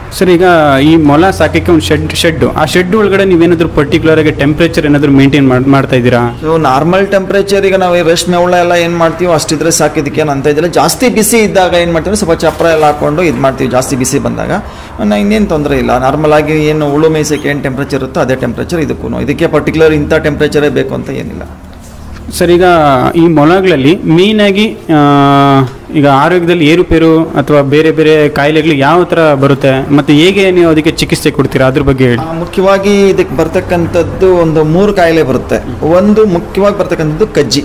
S1: ಸರ್ ಈಗ ಈ ಮೊಲ ಸಾಕಕ್ಕೆ ಒಂದು ಶೆಡ್ ಶೆಡ್ ಆ ಶೆಡ್ ಒಳಗಡೆ ನೀವೇನಾದ್ರೂ ಪರ್ಟಿಕ್ಯುಲರ್ ಆಗಿ ಟೆಂಪ್ರೇಚರ್ ಏನಾದ್ರು ಮೇಂಟೈನ್ ಮಾಡ್ತಾ ಇದ್ದೀರಾ
S2: ಸೊ ನಾರ್ಮಲ್ ಟೆಂಪ್ರೇಚರ್ ಈಗ ನಾವು ಈ ರೇಷ್ಮೆ ಹುಳ ಎಲ್ಲ ಏನು ಮಾಡ್ತೀವೋ ಅಷ್ಟಿದ್ರೆ ಸಾಕಿದ್ದಕ್ಕೆ ಏನು ಅಂತ ಇದ್ದಿಲ್ಲ ಜಾಸ್ತಿ ಬಿಸಿ ಇದ್ದಾಗ ಏನು ಮಾಡ್ತೀವಿ ಸ್ವಲ್ಪ ಚಪ್ರ ಎಲ್ಲ ಹಾಕೊಂಡು ಇದು ಮಾಡ್ತೀವಿ ಜಾಸ್ತಿ ಬಿಸಿ ಬಂದಾಗ ನ- ಇನ್ನೇನು ತೊಂದರೆ ಇಲ್ಲ ನಾರ್ಮಲ್ ಆಗಿ ಏನು ಉಳು ಮೇಯ್ಸಕ್ಕೆ ಏನು ಟೆಂಪ್ರೇಚರ್ ಇರುತ್ತೋ ಅದೇ ಟೆಂಪ್ರೇಚರ್ ಇದಕ್ಕೂ ಇದಕ್ಕೆ ಪರ್ಟಿಕ್ಯುಲರ್ ಇಂಥ ಟೆಂಪ್ರೇಚರೇ ಬೇಕು ಅಂತ ಏನಿಲ್ಲ
S1: ಸರ್ ಈಗ ಈ ಮೊಲಗಳಲ್ಲಿ ಮೇನ್ ಆಗಿ ಆ, ಈಗ ಆರೋಗ್ಯದಲ್ಲಿ ಏರುಪೇರು ಅಥವಾ ಬೇರೆ ಬೇರೆ ಕಾಯಿಲೆಗಳು ಯಾವ ಥರ ಬರುತ್ತೆ ಮತ್ತೆ ಹೇಗೆ ನೀವು ಅದಕ್ಕೆ ಚಿಕಿತ್ಸೆ ಕೊಡ್ತೀರಾ ಅದ್ರ ಬಗ್ಗೆ ಹೇಳಿ
S2: ಆ, ಮುಖ್ಯವಾಗಿ ಇದಕ್ಕೆ ಬರ್ತಕ್ಕಂಥದ್ದು ಒಂದು ಮೂರು ಕಾಯಿಲೆ ಬರುತ್ತೆ ಒಂದು ಮುಖ್ಯವಾಗಿ ಬರ್ತಕ್ಕಂಥದ್ದು ಕಜ್ಜಿ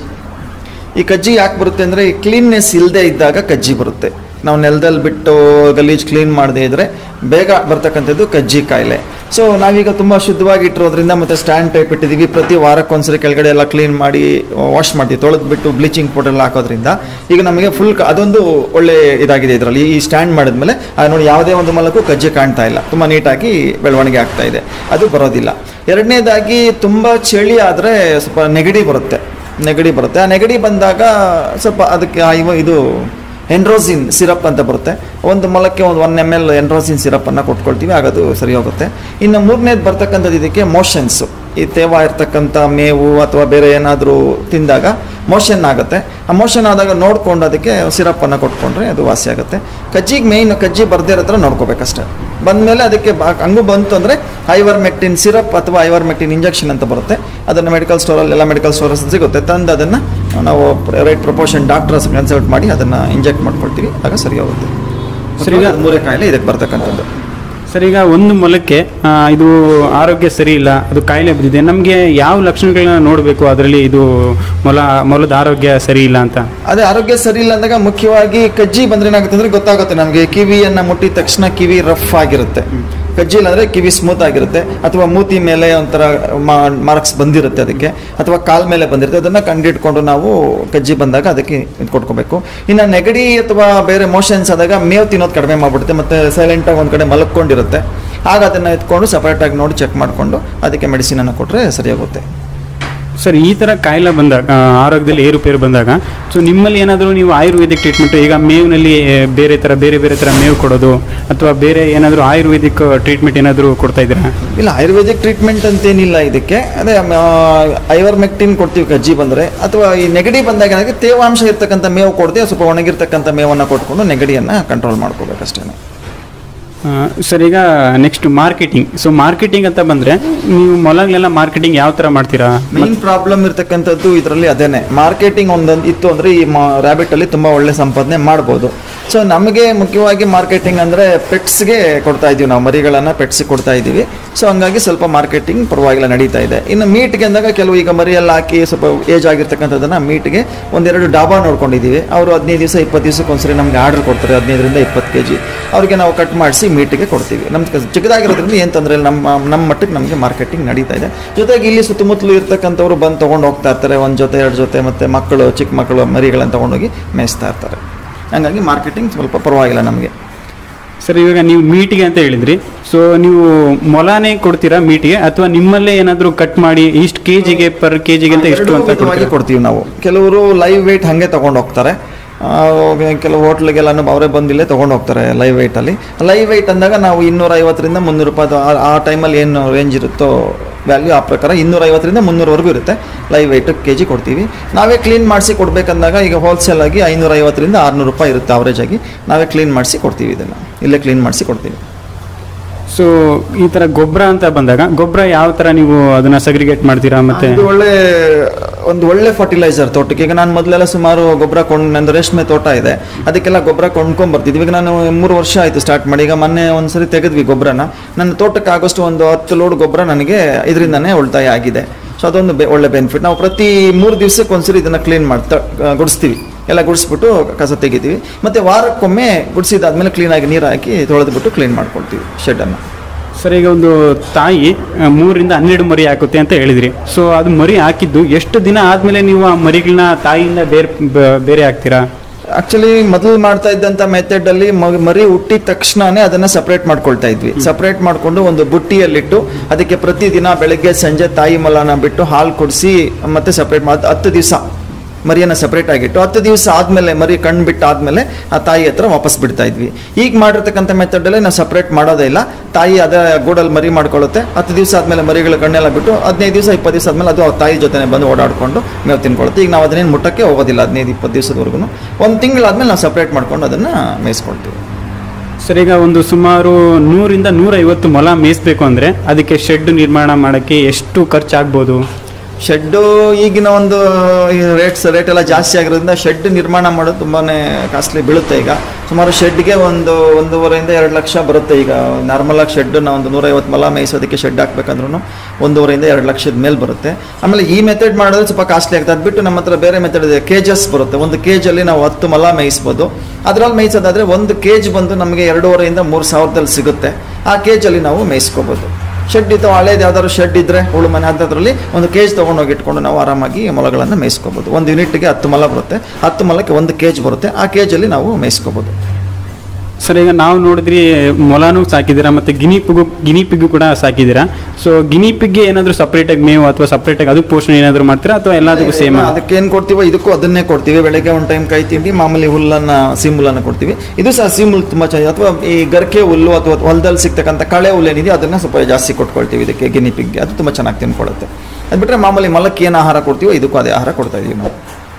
S2: ಈ ಕಜ್ಜಿ ಯಾಕೆ ಬರುತ್ತೆ ಅಂದರೆ ಈ ಕ್ಲೀನ್ನೆಸ್ ಇಲ್ಲದೆ ಇದ್ದಾಗ ಕಜ್ಜಿ ಬರುತ್ತೆ ನಾವು ನೆಲದಲ್ಲಿ ಬಿಟ್ಟು ಗಲೀಜ್ ಕ್ಲೀನ್ ಮಾಡದೇ ಇದ್ದರೆ ಬೇಗ ಬರ್ತಕ್ಕಂಥದ್ದು ಕಜ್ಜಿ ಕಾಯಿಲೆ ಸೊ ನಾವೀಗ ತುಂಬ ಶುದ್ಧವಾಗಿ ಇಟ್ಟಿರೋದ್ರಿಂದ ಮತ್ತು ಸ್ಟ್ಯಾಂಡ್ ಟೈಪ್ ಇಟ್ಟಿದ್ದೀವಿ ಪ್ರತಿ ವಾರಕ್ಕೊಂದ್ಸರಿ ಕೆಳಗಡೆ ಎಲ್ಲ ಕ್ಲೀನ್ ಮಾಡಿ ವಾಶ್ ಮಾಡ್ತೀವಿ ತೊಳೆದು ಬಿಟ್ಟು ಬ್ಲೀಚಿಂಗ್ ಪೌಡರ್ ಎಲ್ಲ ಹಾಕೋದ್ರಿಂದ ಈಗ ನಮಗೆ ಫುಲ್ ಅದೊಂದು ಒಳ್ಳೆ ಇದಾಗಿದೆ ಇದರಲ್ಲಿ ಈ ಸ್ಟ್ಯಾಂಡ್ ಮಾಡಿದ್ಮೇಲೆ ಅದು ನೋಡಿ ಯಾವುದೇ ಒಂದು ಮಲಕ್ಕೂ ಕಜ್ಜಿ ಕಾಣ್ತಾ ಇಲ್ಲ ತುಂಬ ನೀಟಾಗಿ ಬೆಳವಣಿಗೆ ಆಗ್ತಾ ಇದೆ ಅದು ಬರೋದಿಲ್ಲ ಎರಡನೇದಾಗಿ ತುಂಬ ಚಳಿ ಆದರೆ ಸ್ವಲ್ಪ ನೆಗಡಿ ಬರುತ್ತೆ ನೆಗಡಿ ಬರುತ್ತೆ ಆ ನೆಗಡಿ ಬಂದಾಗ ಸ್ವಲ್ಪ ಅದಕ್ಕೆ ಆ ಇವ ಇದು ಎಂಡ್ರೋಸಿನ್ ಸಿರಪ್ ಅಂತ ಬರುತ್ತೆ ಒಂದು ಮೊಲಕ್ಕೆ ಒಂದು ಒನ್ ಎಮ್ ಎಲ್ ಎಂಡ್ರೋಸಿನ್ ಸಿರಪ್ಪನ್ನು ಕೊಟ್ಕೊಳ್ತೀವಿ ಆಗ ಅದು ಸರಿ ಹೋಗುತ್ತೆ ಇನ್ನು ಮೂರನೇದು ಬರ್ತಕ್ಕಂಥದ್ದು ಇದಕ್ಕೆ ಮೋಷನ್ಸು ಈ ತೇವ ಇರ್ತಕ್ಕಂಥ ಮೇವು ಅಥವಾ ಬೇರೆ ಏನಾದರೂ ತಿಂದಾಗ ಮೋಷನ್ ಆಗುತ್ತೆ ಆ ಮೋಷನ್ ಆದಾಗ ನೋಡ್ಕೊಂಡು ಅದಕ್ಕೆ ಸಿರಪ್ಪನ್ನು ಕೊಟ್ಕೊಂಡ್ರೆ ಅದು ವಾಸಿ ಆಗುತ್ತೆ ಕಜ್ಜಿಗೆ ಮೇಯ್ನ್ ಕಜ್ಜಿ ಬರ್ದೇ ಇರೋ ಥರ ನೋಡ್ಕೋಬೇಕಷ್ಟೇ ಬಂದಮೇಲೆ ಅದಕ್ಕೆ ಬಾ- ಹಂಗೂ ಬಂತು ಅಂದರೆ ಐವರ್ಮೆಕ್ಟಿನ್ ಸಿರಪ್ ಅಥವಾ ಐವರ್ಮೆಕ್ಟಿನ್ ಇಂಜೆಕ್ಷನ್ ಅಂತ ಬರುತ್ತೆ ಅದನ್ನು ಮೆಡಿಕಲ್ ಸ್ಟೋರಲ್ಲಿ ಎಲ್ಲ ಮೆಡಿಕಲ್ ಸ್ಟೋರ್ಸ್ ಸಿಗುತ್ತೆ ತಂದು ಅದನ್ನು ನಾವು ರೈಟ್ ಪ್ರಪೋರ್ಷನ್ ಡಾಕ್ಟರ್ಸ್ ಕನ್ಸಲ್ಟ್ ಮಾಡಿ ಅದನ್ನು ಇಂಜೆಕ್ಟ್ ಮಾಡ್ಕೊಳ್ತೀವಿ ಆಗ ಸರಿ ಹೋಗುತ್ತೆ
S1: ಸರಿ, ಈಗ-
S2: ಮೂರೇ ಕಾಯಿಲೆ ಇದಕ್ಕೆ ಬರ್ತಕ್ಕಂಥದ್ದು
S1: ಸರ್ ಈಗ ಒಂದು ಮೊಲಕ್ಕೆ ಆ, ಇದು ಆರೋಗ್ಯ ಸರಿ ಇಲ್ಲ ಅದು ಕಾಯಿಲೆ ಬಿದ್ದಿದೆ ನಮಗೆ ಯಾವ ಲಕ್ಷಣಗಳನ್ನ ನೋಡಬೇಕು ಅದರಲ್ಲಿ ಇದು ಮೊಲ ಮೊಲದ ಆರೋಗ್ಯ ಸರಿ ಇಲ್ಲ ಅಂತ
S2: ಅದೇ ಆರೋಗ್ಯ ಸರಿ ಇಲ್ಲ ಅಂದಾಗ ಮುಖ್ಯವಾಗಿ ಕಜ್ಜಿ ಬಂದ್ರೆ ಏನಾಗುತ್ತೆ ಅಂದ್ರೆ ಗೊತ್ತಾಗುತ್ತೆ ನಮಗೆ ಕಿವಿಯನ್ನ ಮುಟ್ಟಿದ ತಕ್ಷಣ ಕಿವಿ ರಫ್ ಆಗಿರುತ್ತೆ ಕಜ್ಜಿ ಇಲ್ಲ ಅಂದ್ರೆ ಕಿವಿ ಸ್ಮೂತ್ ಆಗಿರುತ್ತೆ ಅಥವಾ ಮೂತಿ ಮೇಲೆ ಒಂಥರ ಮಾರ್ಕ್ಸ್ ಬಂದಿರುತ್ತೆ ಅದಕ್ಕೆ ಅಥವಾ ಕಾಲ್ ಮೇಲೆ ಬಂದಿರುತ್ತೆ ಅದನ್ನ ಕಂಡಿಡ್ಕೊಂಡು ನಾವು ಕಜ್ಜಿ ಬಂದಾಗ ಅದಕ್ಕೆ ಇದು ಕೊಟ್ಕೋಬೇಕು ಇನ್ನು ನೆಗಡಿ ಅಥವಾ ಬೇರೆ ಮೋಷನ್ಸ್ ಆದಾಗ ಮೇವು ತಿನ್ನೋದು ಕಡಿಮೆ ಮಾಡ್ಬಿಡುತ್ತೆ ಮತ್ತೆ ಸೈಲೆಂಟಾಗಿ ಒಂದು ಕಡೆ ಮಲಕ್ಕೊಂಡಿರುತ್ತೆ ಆಗ ಅದನ್ನು ಎತ್ಕೊಂಡು ಸಪರೇಟಾಗಿ ನೋಡಿ ಚೆಕ್ ಮಾಡಿಕೊಂಡು ಅದಕ್ಕೆ ಮೆಡಿಸಿನನ್ನು ಕೊಟ್ಟರೆ ಸರಿಯಾಗುತ್ತೆ
S1: ಸರ್ ಈ ಥರ ಕಾಯಿಲೆ ಬಂದಾಗ ಆ, ಆರೋಗ್ಯದಲ್ಲಿ ಏರುಪೇರು ಬಂದಾಗ ಸೊ ನಿಮ್ಮಲ್ಲಿ ಏನಾದರೂ ನೀವು ಆಯುರ್ವೇದಿಕ್ ಟ್ರೀಟ್ಮೆಂಟ್ ಈಗ ಮೇವಿನಲ್ಲಿ ಆ, ಬೇರೆ ಥರ ಬೇರೆ ಬೇರೆ ಥರ ಮೇವು ಕೊಡೋದು ಅಥವಾ ಬೇರೆ ಏನಾದರೂ ಆಯುರ್ವೇದಿಕ್ ಟ್ರೀಟ್ಮೆಂಟ್ ಏನಾದರೂ ಕೊಡ್ತಾ ಇದ್ದೀರಾ
S2: ಇಲ್ಲ ಆಯುರ್ವೇದಿಕ್ ಟ್ರೀಟ್ಮೆಂಟ್ ಅಂತೇನಿಲ್ಲ ಇದಕ್ಕೆ ಅದೇ ಐವರ್ಮೆಕ್ಟಿನ್ ಕೊಡ್ತೀವಿ ಕಜ್ಜಿ ಬಂದರೆ ಅಥವಾ ಈ ನೆಗಡಿ ಬಂದಾಗ ಏನಾಗುತ್ತೆ ತೇವಾಂಶ ಇರ್ತಕ್ಕಂಥ ಮೇವು ಕೊಡದೆ ಸ್ವಲ್ಪ ಒಣಗಿರ್ತಕ್ಕಂಥ ಮೇವನ್ನು ಕೊಟ್ಕೊಂಡು ನೆಗಡಿಯನ್ನು ಕಂಟ್ರೋಲ್ ಮಾಡ್ಕೋಬೇಕಷ್ಟೇ
S1: ಆ, ಸರ್ ಈಗ ನೆಕ್ಸ್ಟ್ ಮಾರ್ಕೆಟಿಂಗ್ ಸೊ ಮಾರ್ಕೆಟಿಂಗ್ ಅಂತ ಬಂದರೆ ನೀವು ಮೊಲಗಳೆಲ್ಲ ಮಾರ್ಕೆಟಿಂಗ್ ಯಾವ ಥರ ಮಾಡ್ತೀರಾ
S2: ಮೇನ್ ಪ್ರಾಬ್ಲಮ್ ಇರ್ತಕ್ಕಂಥದ್ದು ಇದರಲ್ಲಿ ಅದೇನೆ ಮಾರ್ಕೆಟಿಂಗ್ ಒಂದೊಂದು ಇತ್ತು ಅಂದರೆ ಈ ರ್ಯಾಬಿಟ್ ಅಲ್ಲಿ ತುಂಬ ಒಳ್ಳೆ ಸಂಪಾದನೆ ಮಾಡ್ಬೋದು ಸೊ ನಮಗೆ ಮುಖ್ಯವಾಗಿ ಮಾರ್ಕೆಟಿಂಗ್ ಅಂದರೆ ಪೆಟ್ಸ್ಗೆ ಕೊಡ್ತಾ ಇದೀವಿ ನಾವು ಮರಿಗಳನ್ನು ಪೆಟ್ಸ್ಗೆ ಕೊಡ್ತಾ ಇದ್ದೀವಿ ಸೊ ಹಂಗಾಗಿ ಸ್ವಲ್ಪ ಮಾರ್ಕೆಟಿಂಗ್ ಪರವಾಗಿಲ್ಲ ನಡೀತಾ ಇದೆ ಇನ್ನು ಮೀಟ್ಗೆ ಅಂದಾಗ ಕೆಲವು ಈಗ ಮರಿಯೆಲ್ಲ ಹಾಕಿ ಸ್ವಲ್ಪ ಏಜ್ ಆಗಿರ್ತಕ್ಕಂಥದ್ದನ್ನು ಮೀಟ್ಗೆ ಒಂದೆರಡು ಡಾಬಾ ನೋಡ್ಕೊಂಡಿದ್ದೀವಿ ಅವರು ಹದಿನೈದು ದಿವಸ ಇಪ್ಪತ್ತು ದಿವಸಕ್ಕೆ ಒಂದ್ಸರಿ ನಮಗೆ ಆರ್ಡರ್ ಕೊಡ್ತಾರೆ ಹದಿನೈದರಿಂದ ಇಪ್ಪತ್ತು ಕೆ ಜಿ ಅವ್ರಿಗೆ ನಾವು ಕಟ್ ಮಾಡಿಸಿ ಮೀಟಿಗೆ ಕೊಡ್ತೀವಿ ನಮ್ಮ ಚಿಕ್ಕದಾಗಿರೋದ್ರಿಂದ ಏನು ತೊಂದರೆ ಇಲ್ಲ ನಮ್ಮ ನಮ್ಮ ಮಟ್ಟಕ್ಕೆ ನಮಗೆ ಮಾರ್ಕೆಟಿಂಗ್ ನಡೀತಾ ಇದೆ ಜೊತೆಗೆ ಇಲ್ಲಿ ಸುತ್ತಮುತ್ತಲು ಇರ್ತಕ್ಕಂಥವ್ರು ಬಂದು ತೊಗೊಂಡು ಹೋಗ್ತಾ ಇರ್ತಾರೆ ಒಂದು ಜೊತೆ ಎರಡು ಜೊತೆ ಮತ್ತು ಮಕ್ಕಳು ಚಿಕ್ಕ ಮಕ್ಕಳು ಮರಿಗಳನ್ನು ತೊಗೊಂಡೋಗಿ ಮೇಯಿಸ್ತಾ ಇರ್ತಾರೆ ಹಂಗಾಗಿ ಮಾರ್ಕೆಟಿಂಗ್ ಸ್ವಲ್ಪ ಪರವಾಗಿಲ್ಲ ನಮಗೆ
S1: ಸರ್ ಇವಾಗ ನೀವು ಮೀಟಿಗೆ ಅಂತ ಹೇಳಿದ್ರಿ ಸೊ ನೀವು ಮೊಲಾನೇ ಕೊಡ್ತೀರಾ ಮೀಟಿಗೆ ಅಥವಾ ನಿಮ್ಮಲ್ಲೇ ಏನಾದರೂ ಕಟ್ ಮಾಡಿ ಇಷ್ಟು ಕೆ ಜಿಗೆ ಪರ್ ಕೆ ಜಿಗೆ ಅಂತ ಎಷ್ಟು ಅಂತ
S2: ವಿಧವಾಗಿ
S1: ಕೊಡ್ತೀರಾ
S2: ಕೊಡ್ತೀವಿ ನಾವು ಕೆಲವರು ಲೈವ್ ವೆಯ್ಟ್ ಹಾಗೆ ತೊಗೊಂಡು ಹೋಗ್ತಾರೆ ಆ, ಕೆಲವು ಹೋಟ್ಲಿಗೆಲ್ಲ ಅವರೇ ಬಂದಿಲ್ಲೇ ತೊಗೊಂಡು ಹೋಗ್ತಾರೆ ಲೈವ್ ವೆಯ್ಟಲ್ಲಿ ಲೈವ್ ವೆಯ್ಟ್ ಅಂದಾಗ ನಾವು ಇನ್ನೂರ ಐವತ್ತರಿಂದ ಮುನ್ನೂರು ರೂಪಾಯಿ ಅದು ಆ- ಆ ಟೈಮಲ್ಲಿ ಏನು ರೇಂಜ್ ಇರುತ್ತೋ ವ್ಯಾಲ್ಯೂ ಆ ಪ್ರಕಾರ ಇನ್ನೂರ ಐವತ್ತರಿಂದ ಮುನ್ನೂರವರೆಗೂ ಇರುತ್ತೆ ಲೈವ್ ವೆಯ್ಟ್ ಕೆ ಜಿ ಕೊಡ್ತೀವಿ ನಾವೇ ಕ್ಲೀನ್ ಮಾಡಿಸಿ ಕೊಡಬೇಕಂದಾಗ ಈಗ ಹೋಲ್ಸೇಲ್ ಆಗಿ ಐನೂರ ಐವತ್ತರಿಂದ ಆರುನೂರು ರೂಪಾಯಿ ಇರುತ್ತೆ ಅವರೇಜ್ ಆಗಿ ನಾವೇ ಕ್ಲೀನ್ ಮಾಡಿಸಿ ಕೊಡ್ತೀವಿ ಇದನ್ನು ಇಲ್ಲೇ ಕ್ಲೀನ್ ಮಾಡಿಸಿ ಕೊಡ್ತೀವಿ
S1: ಸೊ ಈ ತರ ಗೊಬ್ಬರ ಅಂತ ಬಂದಾಗ ಗೊಬ್ಬರ ಯಾವ ತರ ನೀವು ಅದನ್ನ ಸಗ್ರಿಗೇಟ್ ಮಾಡ್ತೀರಾ ಮತ್ತೆ
S2: ಒಂದು ಒಳ್ಳೆ ಒಂದು ಒಳ್ಳೆ ಫರ್ಟಿಲೈಸರ್ ತೋಟಕ್ಕೆ ಈಗ ನಾನು ಮೊದಲೆಲ್ಲ ಸುಮಾರು ಗೊಬ್ಬರ ಕೊಂಡು ನಂದು ರೇಷ್ಮೆ ತೋಟ ಇದೆ ಅದಕ್ಕೆಲ್ಲ ಗೊಬ್ಬರ ಕೊಂಡ್ಕೊಂಡ್ ಬರ್ತಿದ್ವಿ ಈಗ ನಾನು ಮೂರು ವರ್ಷ ಆಯಿತು ಸ್ಟಾರ್ಟ್ ಮಾಡಿ ಈಗ ಮೊನ್ನೆ ಒಂದ್ಸರಿ ತೆಗೆದ್ವಿ ಗೊಬ್ಬರನ ನನ್ನ ತೋಟಕ್ಕೆ ಆಗೋಷ್ಟು ಒಂದು ಹತ್ತು ಲೋಡ್ ಗೊಬ್ಬರ ನನಗೆ ಇದರಿಂದನೇ ಉಳಿತಾಯ ಆಗಿದೆ ಸೊ ಅದೊಂದು ಬೆ- ಒಳ್ಳೆ ಬೆನಿಫಿಟ್ ನಾವು ಪ್ರತಿ ಮೂರು ದಿವಸಕ್ಕೆ ಒಂದ್ಸರಿ ಇದನ್ನು ಕ್ಲೀನ್ ಮಾಡ್ತಾ ಆ, ಗುಡಿಸ್ತೀವಿ ಎಲ್ಲ ಗುಡಿಸ್ಬಿಟ್ಟು ಕಸ ತೆಗಿತೀವಿ ಮತ್ತು ವಾರಕ್ಕೊಮ್ಮೆ ಗುಡಿಸಿದಾದ್ಮೇಲೆ ಕ್ಲೀನಾಗಿ ನೀರು ಹಾಕಿ ತೊಳೆದ್ಬಿಟ್ಟು ಕ್ಲೀನ್ ಮಾಡ್ಕೊಳ್ತೀವಿ ಶೆಡ್ಡನ್ನು
S1: ಸರ್ ಈಗ ಒಂದು ತಾಯಿ ಆ, ಮೂರರಿಂದ ಹನ್ನೆರಡು ಮರಿ ಹಾಕುತ್ತೆ ಅಂತ ಹೇಳಿದ್ರಿ ಸೊ ಅದು ಮರಿ ಹಾಕಿದ್ದು ಎಷ್ಟು ದಿನ ಆದ್ಮೇಲೆ ನೀವು ಆ ಮರಿಗಳನ್ನ ತಾಯಿಯಿಂದ ಬೇರೆ ಬ- ಬೇರೆ ಹಾಕ್ತೀರಾ
S2: ಆಕ್ಚುಲಿ ಮೊದಲು ಮಾಡ್ತಾ ಇದ್ದಂತ ಮೆಥಡ್ ಅಲ್ಲಿ ಮ- ಮರಿ ಹುಟ್ಟಿದ ತಕ್ಷಣನೇ ಅದನ್ನ ಸಪರೇಟ್ ಮಾಡ್ಕೊಳ್ತಾ ಇದ್ವಿ ಸಪರೇಟ್ ಮಾಡ್ಕೊಂಡು ಒಂದು ಬುಟ್ಟಿಯಲ್ಲಿಟ್ಟು ಅದಕ್ಕೆ ಪ್ರತಿದಿನ ಬೆಳಗ್ಗೆ ಸಂಜೆ ತಾಯಿ ಮೊಲನ ಬಿಟ್ಟು ಹಾಲು ಕುಡಿಸಿ ಮತ್ತೆ ಸಪರೇಟ್ ಮಾಡಿ ಹತ್ತು ದಿವಸ ಮರಿಯನ್ನು ಸಪ್ರೇಟ್ ಆಗಿಟ್ಟು ಹತ್ತು ದಿವಸ ಆದಮೇಲೆ ಮರಿ ಕಣ್ಣು ಬಿಟ್ಟು ಆದಮೇಲೆ ಆ ತಾಯಿ ಹತ್ರ ವಾಪಸ್ ಬಿಡ್ತಾ ಇದ್ವಿ ಈಗ ಮಾಡಿರ್ತಕ್ಕಂಥ ಮೆಥಡಲ್ಲಿ ನಾವು ಸಪ್ರೇಟ್ ಮಾಡೋದೇ ಇಲ್ಲ ತಾಯಿ ಅದೇ ಗೂಡಲ್ಲಿ ಮರಿ ಮಾಡ್ಕೊಳ್ಳುತ್ತೆ ಹತ್ತು ದಿವಸ ಆದಮೇಲೆ ಮರಿಗಳ ಕಣ್ಣೆಲ್ಲ ಬಿಟ್ಟು ಹದಿನೈದು ದಿವಸ ಇಪ್ಪತ್ತು ದಿವಸ ಆದಮೇಲೆ ಅದು ಆ ತಾಯಿ ಜೊತೆ ಬಂದು ಓಡಾಡಿಕೊಂಡು ಮೇವು ತಿನ್ಕೊಳ್ಳುತ್ತೆ ಈಗ ನಾವು ಅದನ್ನೇನು ಮುಟ್ಟಕ್ಕೆ ಹೋಗೋದಿಲ್ಲ ಹದಿನೈದು ಇಪ್ಪತ್ತು ದಿವಸದವರೆಗೂ ಒಂದು ತಿಂಗಳಾದ್ಮೇಲೆ ನಾವು ಸಪ್ರೇಟ್ ಮಾಡ್ಕೊಂಡು ಅದನ್ನು ಮೇಯಿಸ್ಕೊಳ್ತೀವಿ
S1: ಸರ್ ಈಗ ಒಂದು ಸುಮಾರು ನೂರಿಂದ ನೂರೈವತ್ತು ಮೊಲ ಮೇಯಿಸ್ಬೇಕು ಅಂದರೆ ಅದಕ್ಕೆ ಶೆಡ್ ನಿರ್ಮಾಣ ಮಾಡೋಕ್ಕೆ ಎಷ್ಟು ಖರ್ಚಾಗ್ಬೋದು
S2: ಶೆಡ್ಡು ಈಗಿನ ಒಂದು ರೇಟ್ಸ್ ರೇಟ್ ಎಲ್ಲ ಜಾಸ್ತಿ ಆಗಿರೋದ್ರಿಂದ ಶೆಡ್ ನಿರ್ಮಾಣ ಮಾಡೋದು ತುಂಬಾ ಕಾಸ್ಟ್ಲಿ ಬೀಳುತ್ತೆ ಈಗ ಸುಮಾರು ಶೆಡ್ಗೆ ಒಂದು ಒಂದೂವರೆಯಿಂದ ಎರಡು ಲಕ್ಷ ಬರುತ್ತೆ ಈಗ ನಾರ್ಮಲ್ ಆಗಿ ಶೆಡ್ ನಾವು ಒಂದು ನೂರೈವತ್ತು ಮೊಲ ಮೇಯಿಸೋದಕ್ಕೆ ಶೆಡ್ ಹಾಕ್ಬೇಕಂದ್ರೂ ಒಂದೂವರೆಯಿಂದ ಎರಡು ಲಕ್ಷದ ಮೇಲೆ ಬರುತ್ತೆ ಆಮೇಲೆ ಈ ಮೆಥಡ್ ಮಾಡಿದ್ರೆ ಸ್ವಲ್ಪ ಕಾಸ್ಟ್ಲಿ ಆಗ್ತದೆ ಅದು ಬಿಟ್ಟು ನಮ್ಮ ಹತ್ರ ಬೇರೆ ಮೆಥಡ್ ಇದೆ ಕೇಜಸ್ ಬರುತ್ತೆ ಒಂದು ಕೇಜಲ್ಲಿ ನಾವು ಹತ್ತು ಮೊಲ ಮೇಯಿಸ್ಬೋದು ಅದರಲ್ಲಿ ಮೇಯಿಸೋದಾದ್ರೆ ಒಂದು ಕೇಜ್ ಬಂದು ನಮಗೆ ಎರಡೂವರೆಯಿಂದ ಮೂರು ಸಾವಿರದಲ್ಲಿ ಸಿಗುತ್ತೆ ಆ ಕೇಜಲ್ಲಿ ನಾವು ಮೇಯಿಸ್ಕೋಬೋದು ಶೆಡ್ ಇತ್ತು ಹಳೇದು ಯಾವ್ದಾದ್ರು ಶೆಡ್ ಇದ್ರೆ ಉಳು ಮನೆ ಅದರಲ್ಲಿ ಒಂದು ಕೇಜ್ ತೊಗೊಂಡೋಗಿ ಇಟ್ಕೊಂಡು ನಾವು ಆರಾಮಾಗಿ ಮೊಲಗಳನ್ನು ಮೇಯಿಸ್ಕೋಬೋದು ಒಂದು ಯೂನಿಟ್ಗೆ ಹತ್ತು ಮೊಲ ಬರುತ್ತೆ ಹತ್ತು ಮೊಲಕ್ಕೆ ಒಂದು ಕೇಜ್ ಬರುತ್ತೆ ಆ ಕೇಜಲ್ಲಿ ನಾವು ಮೇಯಿಸ್ಕೋಬೋದು
S1: ಸರ್ ಈಗ ನಾವು ನೋಡಿದ್ರಿ ಮೊಲಾನು ಸಾಕಿದ್ದೀರಾ ಮತ್ತು ಗಿನಿ ಪಿಗು ಗಿನಿ ಪಿಗ್ಗು ಕೂಡ ಸಾಕಿದ್ದೀರಾ ಸೊ ಗಿನಿ ಪಿಗ್ಗೆ ಏನಾದರೂ ಸಪ್ರೇಟಾಗಿ ಮೇವು ಅಥವಾ ಸಪ್ರೇಟಾಗಿ ಅದಕ್ಕೆ ಪೋಷಣೆ ಏನಾದರೂ ಮಾಡ್ತೀರಾ ಅಥವಾ ಎಲ್ಲದಕ್ಕೂ ಸೇಮ್
S2: ಅದಕ್ಕೆ ಏನು ಕೊಡ್ತೀವೋ ಇದಕ್ಕೂ ಅದನ್ನೇ ಕೊಡ್ತೀವಿ ಬೆಳಗ್ಗೆ ಒಂದು ಟೈಮ್ ಕೈ ತಿಂಡಿ ಮಾಮೂಲಿ ಹುಲ್ಲನ್ನು ಸಿಮ್ ಹುಲ್ಲನ್ನು ಕೊಡ್ತೀವಿ ಇದು ಸಹ ಸಿಮ್ ಹುಲ್ಲು ತುಂಬ ಚೆನ್ನಾಗಿ ಅಥವಾ ಈ ಗರ್ಕೆ ಹುಲ್ಲು ಅಥವಾ ಹೊಲದಲ್ಲಿ ಸಿಗ್ತಕ್ಕಂಥ ಕಳೆ ಹುಲ್ಲು ಏನಿದೆ ಅದನ್ನು ಸ್ವಲ್ಪ ಜಾಸ್ತಿ ಕೊಟ್ಕೊಳ್ತೀವಿ ಇದಕ್ಕೆ ಗಿನಿ ಪಿಗ್ಗೆ ಅದು ತುಂಬ ಚೆನ್ನಾಗಿ ತಿನ್ಕೊಳ್ಳುತ್ತೆ ಅದು ಬಿಟ್ಟರೆ ಮಾಮೂಲಿ ಮೊಲಕ್ಕೆ ಏನು ಆಹಾರ ಕೊಡ್ತೀವೋ ಇದಕ್ಕೂ ಅದೇ ಆಹಾರ ಕೊಡ್ತಾ ಇದೀವಿ ನಾವು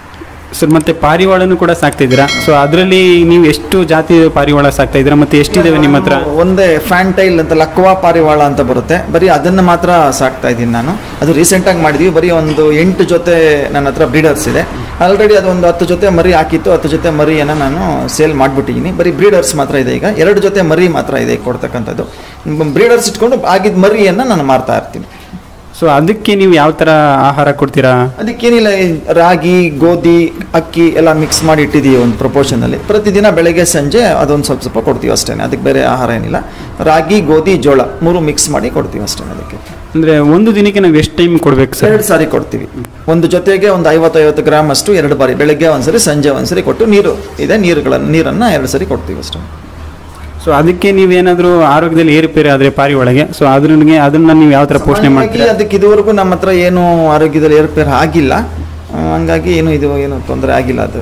S1: ಸರ್ ಮತ್ತೆ ಪಾರಿವಾಳನು ಕೂಡ ಸಾಕ್ತಿದ್ದೀರಾ ಸೊ ಅದರಲ್ಲಿ ನೀವು ಎಷ್ಟು ಜಾತಿ ಪಾರಿವಾಳ ಸಾಕ್ತಾ ಇದ್ದೀರಾ ಮತ್ತೆ ಎಷ್ಟಿದಾವೆ ನಿಮ್ಮ ಹತ್ರ
S2: ಒಂದೇ ಫ್ಯಾಂಟೈಲ್ ಅಂತ ಲಕ್ವಾ ಪಾರಿವಾಳ ಅಂತ ಬರುತ್ತೆ ಬರೀ ಅದನ್ನು ಮಾತ್ರ ಸಾಕ್ತಾ ಇದ್ದೀನಿ ನಾನು ಅದು ರೀಸೆಂಟಾಗಿ ಮಾಡಿದ್ವಿ ಬರೀ ಒಂದು ಎಂಟು ಜೊತೆ ನನ್ನ ಹತ್ರ ಬ್ರೀಡರ್ಸ್ ಇದೆ ಆಲ್ರೆಡಿ ಅದು ಒಂದು ಹತ್ತು ಜೊತೆ ಮರಿ ಹಾಕಿತ್ತು ಹತ್ತು ಜೊತೆ ಮರಿಯನ್ನು ನಾನು ಸೇಲ್ ಮಾಡಿಬಿಟ್ಟಿದ್ದೀನಿ ಬರೀ ಬ್ರೀಡರ್ಸ್ ಮಾತ್ರ ಇದೆ ಈಗ ಎರಡು ಜೊತೆ ಮರಿ ಮಾತ್ರ ಇದೆ ಈಗ ಕೊಡ್ತಕ್ಕಂಥದ್ದು ಬ್ರೀಡರ್ಸ್ ಇಟ್ಕೊಂಡು ಆಗಿದ್ದ ಮರಿಯನ್ನು ನಾನು ಮಾರ್ತಾ ಇರ್ತೀನಿ
S1: ಸೊ ಅದಕ್ಕೆ ನೀವು ಯಾವ ಥರ ಆಹಾರ ಕೊಡ್ತೀರಾ
S2: ಅದಕ್ಕೇನಿಲ್ಲ ಈ ರಾಗಿ ಗೋಧಿ ಅಕ್ಕಿ ಎಲ್ಲ ಮಿಕ್ಸ್ ಮಾಡಿ ಇಟ್ಟಿದ್ದೀವಿ ಒಂದು ಪ್ರಪೋರ್ಷನಲ್ಲಿ ಪ್ರತಿದಿನ ಬೆಳಗ್ಗೆ ಸಂಜೆ ಅದೊಂದು ಸ್ವಲ್ಪ ಸ್ವಲ್ಪ ಕೊಡ್ತೀವಿ ಅಷ್ಟೇ ಅದಕ್ಕೆ ಬೇರೆ ಆಹಾರ ಏನಿಲ್ಲ ರಾಗಿ ಗೋಧಿ ಜೋಳ ಮೂರು ಮಿಕ್ಸ್ ಮಾಡಿ ಕೊಡ್ತೀವಿ ಅಷ್ಟೇ ಅದಕ್ಕೆ
S1: ಅಂದರೆ ಒಂದು ದಿನಕ್ಕೆ ನಾವು ಎಷ್ಟು ಟೈಮ್ ಕೊಡ್ಬೇಕು ಸರ್
S2: ಎರಡು ಸಾರಿ ಕೊಡ್ತೀವಿ ಒಂದು ಜೊತೆಗೆ ಒಂದು ಐವತ್ತೈವತ್ತು ಗ್ರಾಮ್ ಅಷ್ಟು ಎರಡು ಬಾರಿ ಬೆಳಗ್ಗೆ ಒಂದ್ಸರಿ ಸಂಜೆ ಒಂದ್ಸರಿ ಕೊಟ್ಟು ನೀರು ಇದೆ ನೀರುಗಳನ್ನು ನೀರನ್ನು ಎರಡು ಸರಿ ಕೊಡ್ತೀವಿ ಅಷ್ಟೇ
S1: ಸೊ ಅದಕ್ಕೆ ನೀವೇನಾದರೂ ಆರೋಗ್ಯದಲ್ಲಿ ಏರುಪೇರು ಆದರೆ ಪಾರಿವಾಳಗೆ ಸೊ ಅದ್ರಿಗೆ ಅದನ್ನ ನೀವು ಯಾವ ಥರ ಪೋಷಣೆ
S2: ಸಾಮಾನ್ಯವಾಗಿ
S1: ಮಾಡ್ತೀರಾ
S2: ಅದಕ್ಕೆ ಇದುವರೆಗೂ ನಮ್ಮ ಹತ್ರ ಏನು ಆರೋಗ್ಯದಲ್ಲಿ ಏರ್ಪೇರ್ ಆಗಿಲ್ಲ ಆ, ಹಂಗಾಗಿ ಏನು ಇದು ಏನು ತೊಂದರೆ ಆಗಿಲ್ಲ ಅದು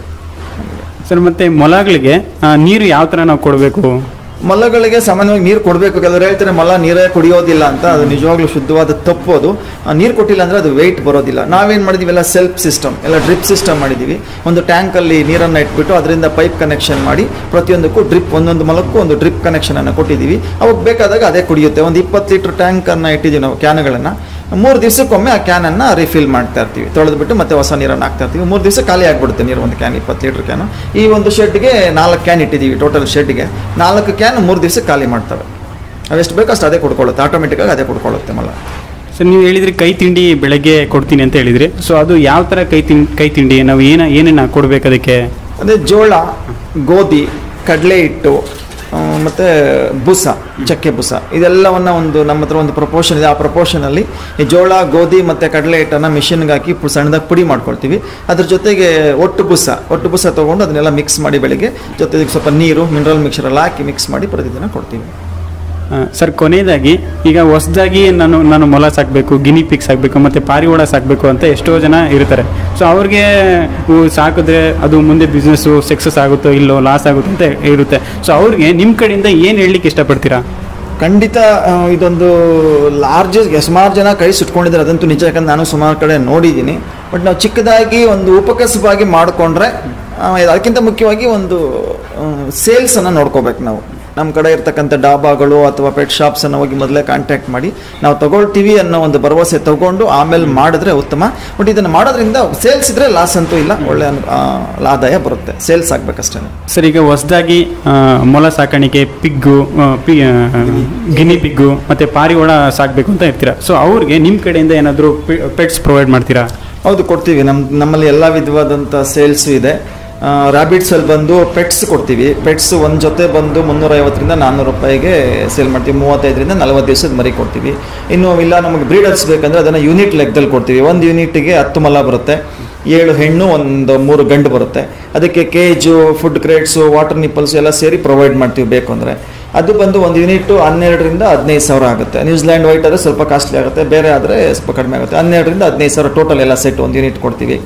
S1: ಸರ್ ಮತ್ತೆ ಮೊಲಗಳಿಗೆ ಆ, ನೀರು ಯಾವ ಥರ ನಾವು ಕೊಡಬೇಕು
S2: ಮೊಲಗಳಿಗೆ ಸಾಮಾನ್ಯವಾಗಿ ನೀರು ಕೊಡಬೇಕು ಕೆಲವರು ಹೇಳ್ತಾರೆ ಮೊಲ ನೀರೇ ಕುಡಿಯೋದಿಲ್ಲ ಅಂತ ಅದು ನಿಜವಾಗ್ಲೂ ಶುದ್ಧವಾದ ತಪ್ಪು ಅದು ನೀರು ಕೊಟ್ಟಿಲ್ಲ ಅಂದರೆ ಅದು ವೆಯ್ಟ್ ಬರೋದಿಲ್ಲ ನಾವೇನು ಮಾಡಿದ್ದೀವಿ ಎಲ್ಲ ಸೆಲ್ಫ್ ಸಿಸ್ಟಮ್ ಎಲ್ಲ ಡ್ರಿಪ್ ಸಿಸ್ಟಮ್ ಮಾಡಿದ್ದೀವಿ ಒಂದು ಟ್ಯಾಂಕಲ್ಲಿ ನೀರನ್ನು ಇಟ್ಬಿಟ್ಟು ಅದರಿಂದ ಪೈಪ್ ಕನೆಕ್ಷನ್ ಮಾಡಿ ಪ್ರತಿಯೊಂದಕ್ಕೂ ಡ್ರಿಪ್ ಒಂದೊಂದು ಮೊಲಕ್ಕೂ ಒಂದು ಡ್ರಿಪ್ ಕನೆಕ್ಷನನ್ನು ಕೊಟ್ಟಿದ್ದೀವಿ ಅವಾಗ ಬೇಕಾದಾಗ ಅದೇ ಕುಡಿಯುತ್ತೆ ಒಂದು ಇಪ್ಪತ್ತು ಲೀಟ್ರ್ ಟ್ಯಾಂಕನ್ನು ಇಟ್ಟಿದ್ದೀವಿ ನಾವು ಕ್ಯಾನ್ಗಳನ್ನು ಮೂರು ದಿವಸಕ್ಕೊಮ್ಮೆ ಆ ಕ್ಯಾನನ್ನು ರಿಫಿಲ್ ಮಾಡ್ತಾ ಇರ್ತೀವಿ ತೊಳೆದ್ಬಿಟ್ಟು ಮತ್ತೆ ಹೊಸ ನೀರನ್ನು ಹಾಕ್ತಾ ಇರ್ತೀವಿ ಮೂರು ದಿವಸ ಖಾಲಿ ಆಗಿಬಿಡುತ್ತೆ ನೀರು ಒಂದು ಕ್ಯಾನ್ ಇಪ್ಪತ್ತು ಲೀಟ್ರ್ ಕ್ಯಾನು ಈ ಒಂದು ಶೆಡ್ಗೆ ನಾಲ್ಕು ಕ್ಯಾನ್ ಇಟ್ಟಿದ್ದೀವಿ ಟೋಟಲ್ ಶೆಡ್ಗೆ ನಾಲ್ಕು ಕ್ಯಾನ್ ಮೂರು ದಿವಸ ಖಾಲಿ ಮಾಡ್ತವೆ ಅವೆಷ್ಟು ಬೇಕೋ ಅಷ್ಟು ಅದೇ ಕೊಡ್ಕೊಳ್ಳುತ್ತೆ ಆಟೋಮೆಟಿಕ್ಕಾಗಿ ಅದೇ ಕೊಡ್ಕೊಳ್ಳುತ್ತೆ ಮಲ್ಲ
S1: ಸರ್ ನೀವು ಹೇಳಿದ್ರಿ ಕೈ ತಿಂಡಿ ಬೆಳಗ್ಗೆ ಕೊಡ್ತೀನಿ ಅಂತ ಹೇಳಿದ್ರಿ ಸೊ ಅದು ಯಾವ ಥರ ಕೈ ತಿಂಡಿ ಕೈ ತಿಂಡಿ ನಾವು ಏನ ಏನೇನು ಕೊಡ್ಬೇಕು ಅದಕ್ಕೆ
S2: ಅದೇ ಜೋಳ ಗೋಧಿ ಕಡಲೆ ಹಿಟ್ಟು ಆ, ಮತ್ತೆ ಬುಸ ಚಕ್ಕೆ ಬುಸ ಇದೆಲ್ಲವನ್ನ ಒಂದು ನಮ್ಮ ಹತ್ರ ಒಂದು ಪ್ರಪೋರ್ಷನ್ ಇದೆ ಆ ಪ್ರಪೋರ್ಷನಲ್ಲಿ ಈ ಜೋಳ ಗೋಧಿ ಮತ್ತು ಕಡಲೆ ಹಿಟ್ಟನ್ನು ಮಿಷಿನ್ಗೆ ಹಾಕಿ ಪು- ಸಣ್ಣದಾಗಿ ಪುಡಿ ಮಾಡ್ಕೊಳ್ತೀವಿ ಅದ್ರ ಜೊತೆಗೆ ಒಟ್ಟು ಬುಸ ಒಟ್ಟು ಬುಸ ತೊಗೊಂಡು ಅದನ್ನೆಲ್ಲ ಮಿಕ್ಸ್ ಮಾಡಿ ಬೆಳಿಗ್ಗೆ ಜೊತೆಗೆ ಸ್ವಲ್ಪ ನೀರು ಮಿನರಲ್ ಮಿಕ್ಸರ್ ಎಲ್ಲ ಹಾಕಿ ಮಿಕ್ಸ್ ಮಾಡಿ ಪ್ರತಿದಿನ ಕೊಡ್ತೀವಿ
S1: ಆ, ಸರ್ ಕೊನೆಯದಾಗಿ ಈಗ ಹೊಸದಾಗಿ ನಾನು ನಾನು ಮೊಲ ಸಾಕಬೇಕು ಗಿನಿ ಪಿಕ್ ಸಾಕಬೇಕು ಮತ್ತು ಪಾರಿವಾಳ ಸಾಕಬೇಕು ಅಂತ ಎಷ್ಟೋ ಜನ ಇರ್ತಾರೆ ಸೊ ಅವ್ರಿಗೆ ಇವು ಸಾಕಿದ್ರೆ ಅದು ಮುಂದೆ ಬಿಸ್ನೆಸ್ಸು ಸಕ್ಸಸ್ ಆಗುತ್ತೋ ಇಲ್ಲೋ ಲಾಸ್ ಆಗುತ್ತೋ ಅಂತ ಇರುತ್ತೆ ಸೊ ಅವ್ರಿಗೆ ನಿಮ್ಮ ಕಡೆಯಿಂದ ಏನು ಹೇಳಲಿಕ್ಕೆ ಇಷ್ಟಪಡ್ತೀರಾ
S2: ಖಂಡಿತ ಆ, ಇದೊಂದು ಲಾರ್ಜ್ ಸುಮಾರು ಜನ ಕೈ ಸುಟ್ಕೊಂಡಿದ್ದಾರೆ ಅದಂತೂ ನಿಜ ಯಾಕಂದ್ರೆ ನಾನು ಸುಮಾರು ಕಡೆ ನೋಡಿದ್ದೀನಿ ಬಟ್ ನಾವು ಚಿಕ್ಕದಾಗಿ ಒಂದು ಉಪಕಸವಾಗಿ ಮಾಡಿಕೊಂಡ್ರೆ ಅದಕ್ಕಿಂತ ಮುಖ್ಯವಾಗಿ ಒಂದು ಸೇಲ್ಸನ್ನು ನೋಡ್ಕೋಬೇಕು ನಾವು ನಮ್ಮ ಕಡೆ ಇರ್ತಕ್ಕಂಥ ಡಾಬಾಗಳು ಅಥವಾ ಪೆಟ್ ಶಾಪ್ಸನ್ನು ಹೋಗಿ ಮೊದಲೇ ಕಾಂಟ್ಯಾಕ್ಟ್ ಮಾಡಿ ನಾವು ತಗೊಳ್ತೀವಿ ಅನ್ನೋ ಒಂದು ಭರವಸೆ ತಗೊಂಡು ಆಮೇಲೆ ಮಾಡಿದ್ರೆ ಉತ್ತಮ ಬಟ್ ಇದನ್ನು ಮಾಡೋದ್ರಿಂದ ಸೇಲ್ಸ್ ಇದ್ರೆ ಲಾಸ್ ಅಂತೂ ಇಲ್ಲ ಒಳ್ಳೆ ಅನು- ಆ, ಆದಾಯ ಬರುತ್ತೆ ಸೇಲ್ಸ್ ಆಗ್ಬೇಕಷ್ಟೇ
S1: ಸರ್ ಈಗ ಹೊಸದಾಗಿ ಮೊಲ ಸಾಕಾಣಿಕೆ ಪಿಗ್ಗು ಆ, ಪಿ ಆ, ಗಿನಿ ಪಿಗ್ಗು ಮತ್ತು ಪಾರಿವಾಳ ಸಾಕಬೇಕು ಅಂತ ಇರ್ತೀರಾ ಸೊ ಅವ್ರಿಗೆ ನಿಮ್ಮ ಕಡೆಯಿಂದ ಏನಾದರೂ ಪೆಟ್ಸ್ ಪ್ರೊವೈಡ್ ಮಾಡ್ತೀರಾ
S2: ಹೌದು ಕೊಡ್ತೀವಿ ನಮ್ಮ ನಮ್ಮಲ್ಲಿ ಎಲ್ಲ ವಿಧವಾದಂಥ ಸೇಲ್ಸು ಇದೆ ರ್ಯಾಬಿಟ್ಸಲ್ಲಿ ಬಂದು ಪೆಟ್ಸ್ ಕೊಡ್ತೀವಿ ಪೆಟ್ಸ್ ಒಂದು ಜೊತೆ ಬಂದು ಮುನ್ನೂರೈವತ್ತರಿಂದ ನಾನ್ನೂರು ರೂಪಾಯಿಗೆ ಸೇಲ್ ಮಾಡ್ತೀವಿ ಮೂವತ್ತೈದರಿಂದ ನಲವತ್ತು ದಿವಸದ ಮರಿ ಕೊಡ್ತೀವಿ ಇನ್ನು ಇಲ್ಲ ನಮಗೆ ಬ್ರೀಡರ್ಸ್ ಬೇಕಂದ್ರೆ ಅದನ್ನು ಯೂನಿಟ್ ಲೆಕ್ಕದಲ್ಲಿ ಕೊಡ್ತೀವಿ ಒಂದು ಯೂನಿಟ್ಗೆ ಹತ್ತು ಮಲ ಬರುತ್ತೆ ಏಳು ಹೆಣ್ಣು ಒಂದು ಮೂರು ಗಂಡು ಬರುತ್ತೆ ಅದಕ್ಕೆ cage food crates water nipples ಎಲ್ಲ ಸೇರಿ ಪ್ರೊವೈಡ್ ಮಾಡ್ತೀವಿ ಬೇಕು ಅಂದರೆ ಅದು ಬಂದು ಒಂದು ಯೂನಿಟ್ಟು ಹನ್ನೆರಡರಿಂದ ಹದಿನೈದು ಸಾವಿರ ಆಗುತ್ತೆ ನ್ಯೂಜಿಲ್ಯಾಂಡ್ ವೈಟ್ ಆದರೆ ಸ್ವಲ್ಪ ಕಾಸ್ಟ್ಲಿ ಆಗುತ್ತೆ ಬೇರೆ ಆದರೆ ಸ್ವಲ್ಪ ಕಡಿಮೆ ಆಗುತ್ತೆ ಹನ್ನೆರಡರಿಂದ ಹದಿನೈದು ಸಾವಿರ ಟೋಟಲ್ ಎಲ್ಲ ಸೆಟ್ ಒಂದು ಯೂನಿಟ್ ಕೊಡ್ತೀವಿ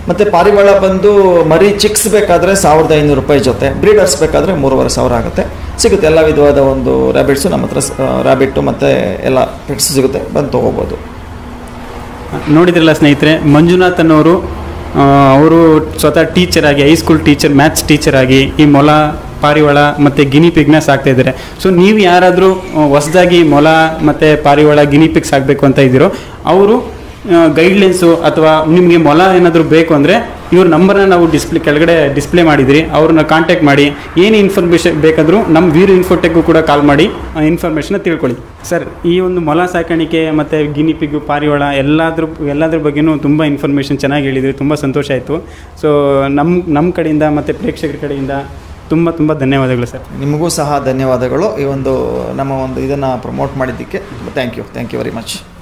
S2: ಮತ್ತು ಪಾರಿವಾಳ ಬಂದು ಮರಿ ಚಿಕ್ಸ್ ಬೇಕಾದರೆ ಸಾವಿರದ ಐನೂರು ರೂಪಾಯಿ ಜೊತೆ ಬ್ರೀಡರ್ಸ್ ಬೇಕಾದರೆ ಮೂರುವರೆ ಸಾವಿರ ಆಗುತ್ತೆ ಸಿಗುತ್ತೆ ಎಲ್ಲ ವಿಧವಾದ ಒಂದು ರ್ಯಾಬಿಟ್ಸು ನಮ್ಮ ಹತ್ರ ರ್ಯಾಬಿಟ್ಟು ಮತ್ತು ಎಲ್ಲ ಪೆಟ್ಸ್ ಸಿಗುತ್ತೆ ಬಂದು ತೊಗೋಬೋದು
S1: ನೋಡಿದ್ರಲ್ಲ ಸ್ನೇಹಿತರೆ ಮಂಜುನಾಥ್ ಅನ್ನೋರು ಆ, ಅವರು ಸ್ವತಃ ಟೀಚರ್ ಆಗಿ ಹೈಸ್ಕೂಲ್ ಟೀಚರ್ ಮ್ಯಾಥ್ಸ್ ಟೀಚರ್ ಆಗಿ ಈ ಮೊಲ ಪಾರಿವಾಳ ಮತ್ತು ಗಿನಿ ಪಿಗ್ನ ಸಾಕ್ತಾ ಇದ್ದಾರೆ ಸೊ ನೀವು ಯಾರಾದರೂ ಹೊಸದಾಗಿ ಮೊಲ ಮತ್ತು ಪಾರಿವಾಳ ಗಿನಿ ಪಿಗ್ ಸಾಕಬೇಕು ಅಂತ ಇದ್ದೀರೋ ಅವರು ಗೈಡ್ಲೈನ್ಸು ಅಥವಾ ನಿಮಗೆ ಮೊಲ ಏನಾದರೂ ಬೇಕು ಅಂದರೆ ಇವ್ರ ನಂಬರ್ನ ನಾವು ಡಿಸ್ಪ್ಲೇ ಕೆಳಗಡೆ ಡಿಸ್ಪ್ಲೇ ಮಾಡಿದಿರಿ ಅವ್ರನ್ನ ಕಾಂಟ್ಯಾಕ್ಟ್ ಮಾಡಿ ಏನು ಇನ್ಫಾರ್ಮೇಷನ್ ಬೇಕಾದರೂ ನಮ್ಮ ವೀರ್ ಇನ್ಫೋಟೆಕ್ಗೂ ಕೂಡ ಕಾಲ್ ಮಾಡಿ ಇನ್ಫಾರ್ಮೇಷನ್ನ ತಿಳ್ಕೊಳ್ಳಿ ಸರ್ ಈ ಒಂದು ಮೊಲ ಸಾಕಾಣಿಕೆ ಮತ್ತು ಗಿನಿ ಪಿಗು ಪಾರಿವಾಳ ಎಲ್ಲಾದ್ರ ಎಲ್ಲದ್ರ ಬಗ್ಗೆನೂ ತುಂಬ ಇನ್ಫಾರ್ಮೇಷನ್ ಚೆನ್ನಾಗಿ ಹೇಳಿದ್ರಿ ತುಂಬ ಸಂತೋಷ ಆಯಿತು ಸೊ ನಮ್ಮ ನಮ್ಮ ಕಡೆಯಿಂದ ಮತ್ತು ಪ್ರೇಕ್ಷಕರ ಕಡೆಯಿಂದ ತುಂಬ ತುಂಬ ಧನ್ಯವಾದಗಳು ಸರ್
S2: ನಿಮಗೂ ಸಹ ಧನ್ಯವಾದಗಳು ಈ ಒಂದು ನಮ್ಮ ಒಂದು ಇದನ್ನು ಪ್ರಮೋಟ್ ಮಾಡಿದ್ದಕ್ಕೆ thank you thank you very much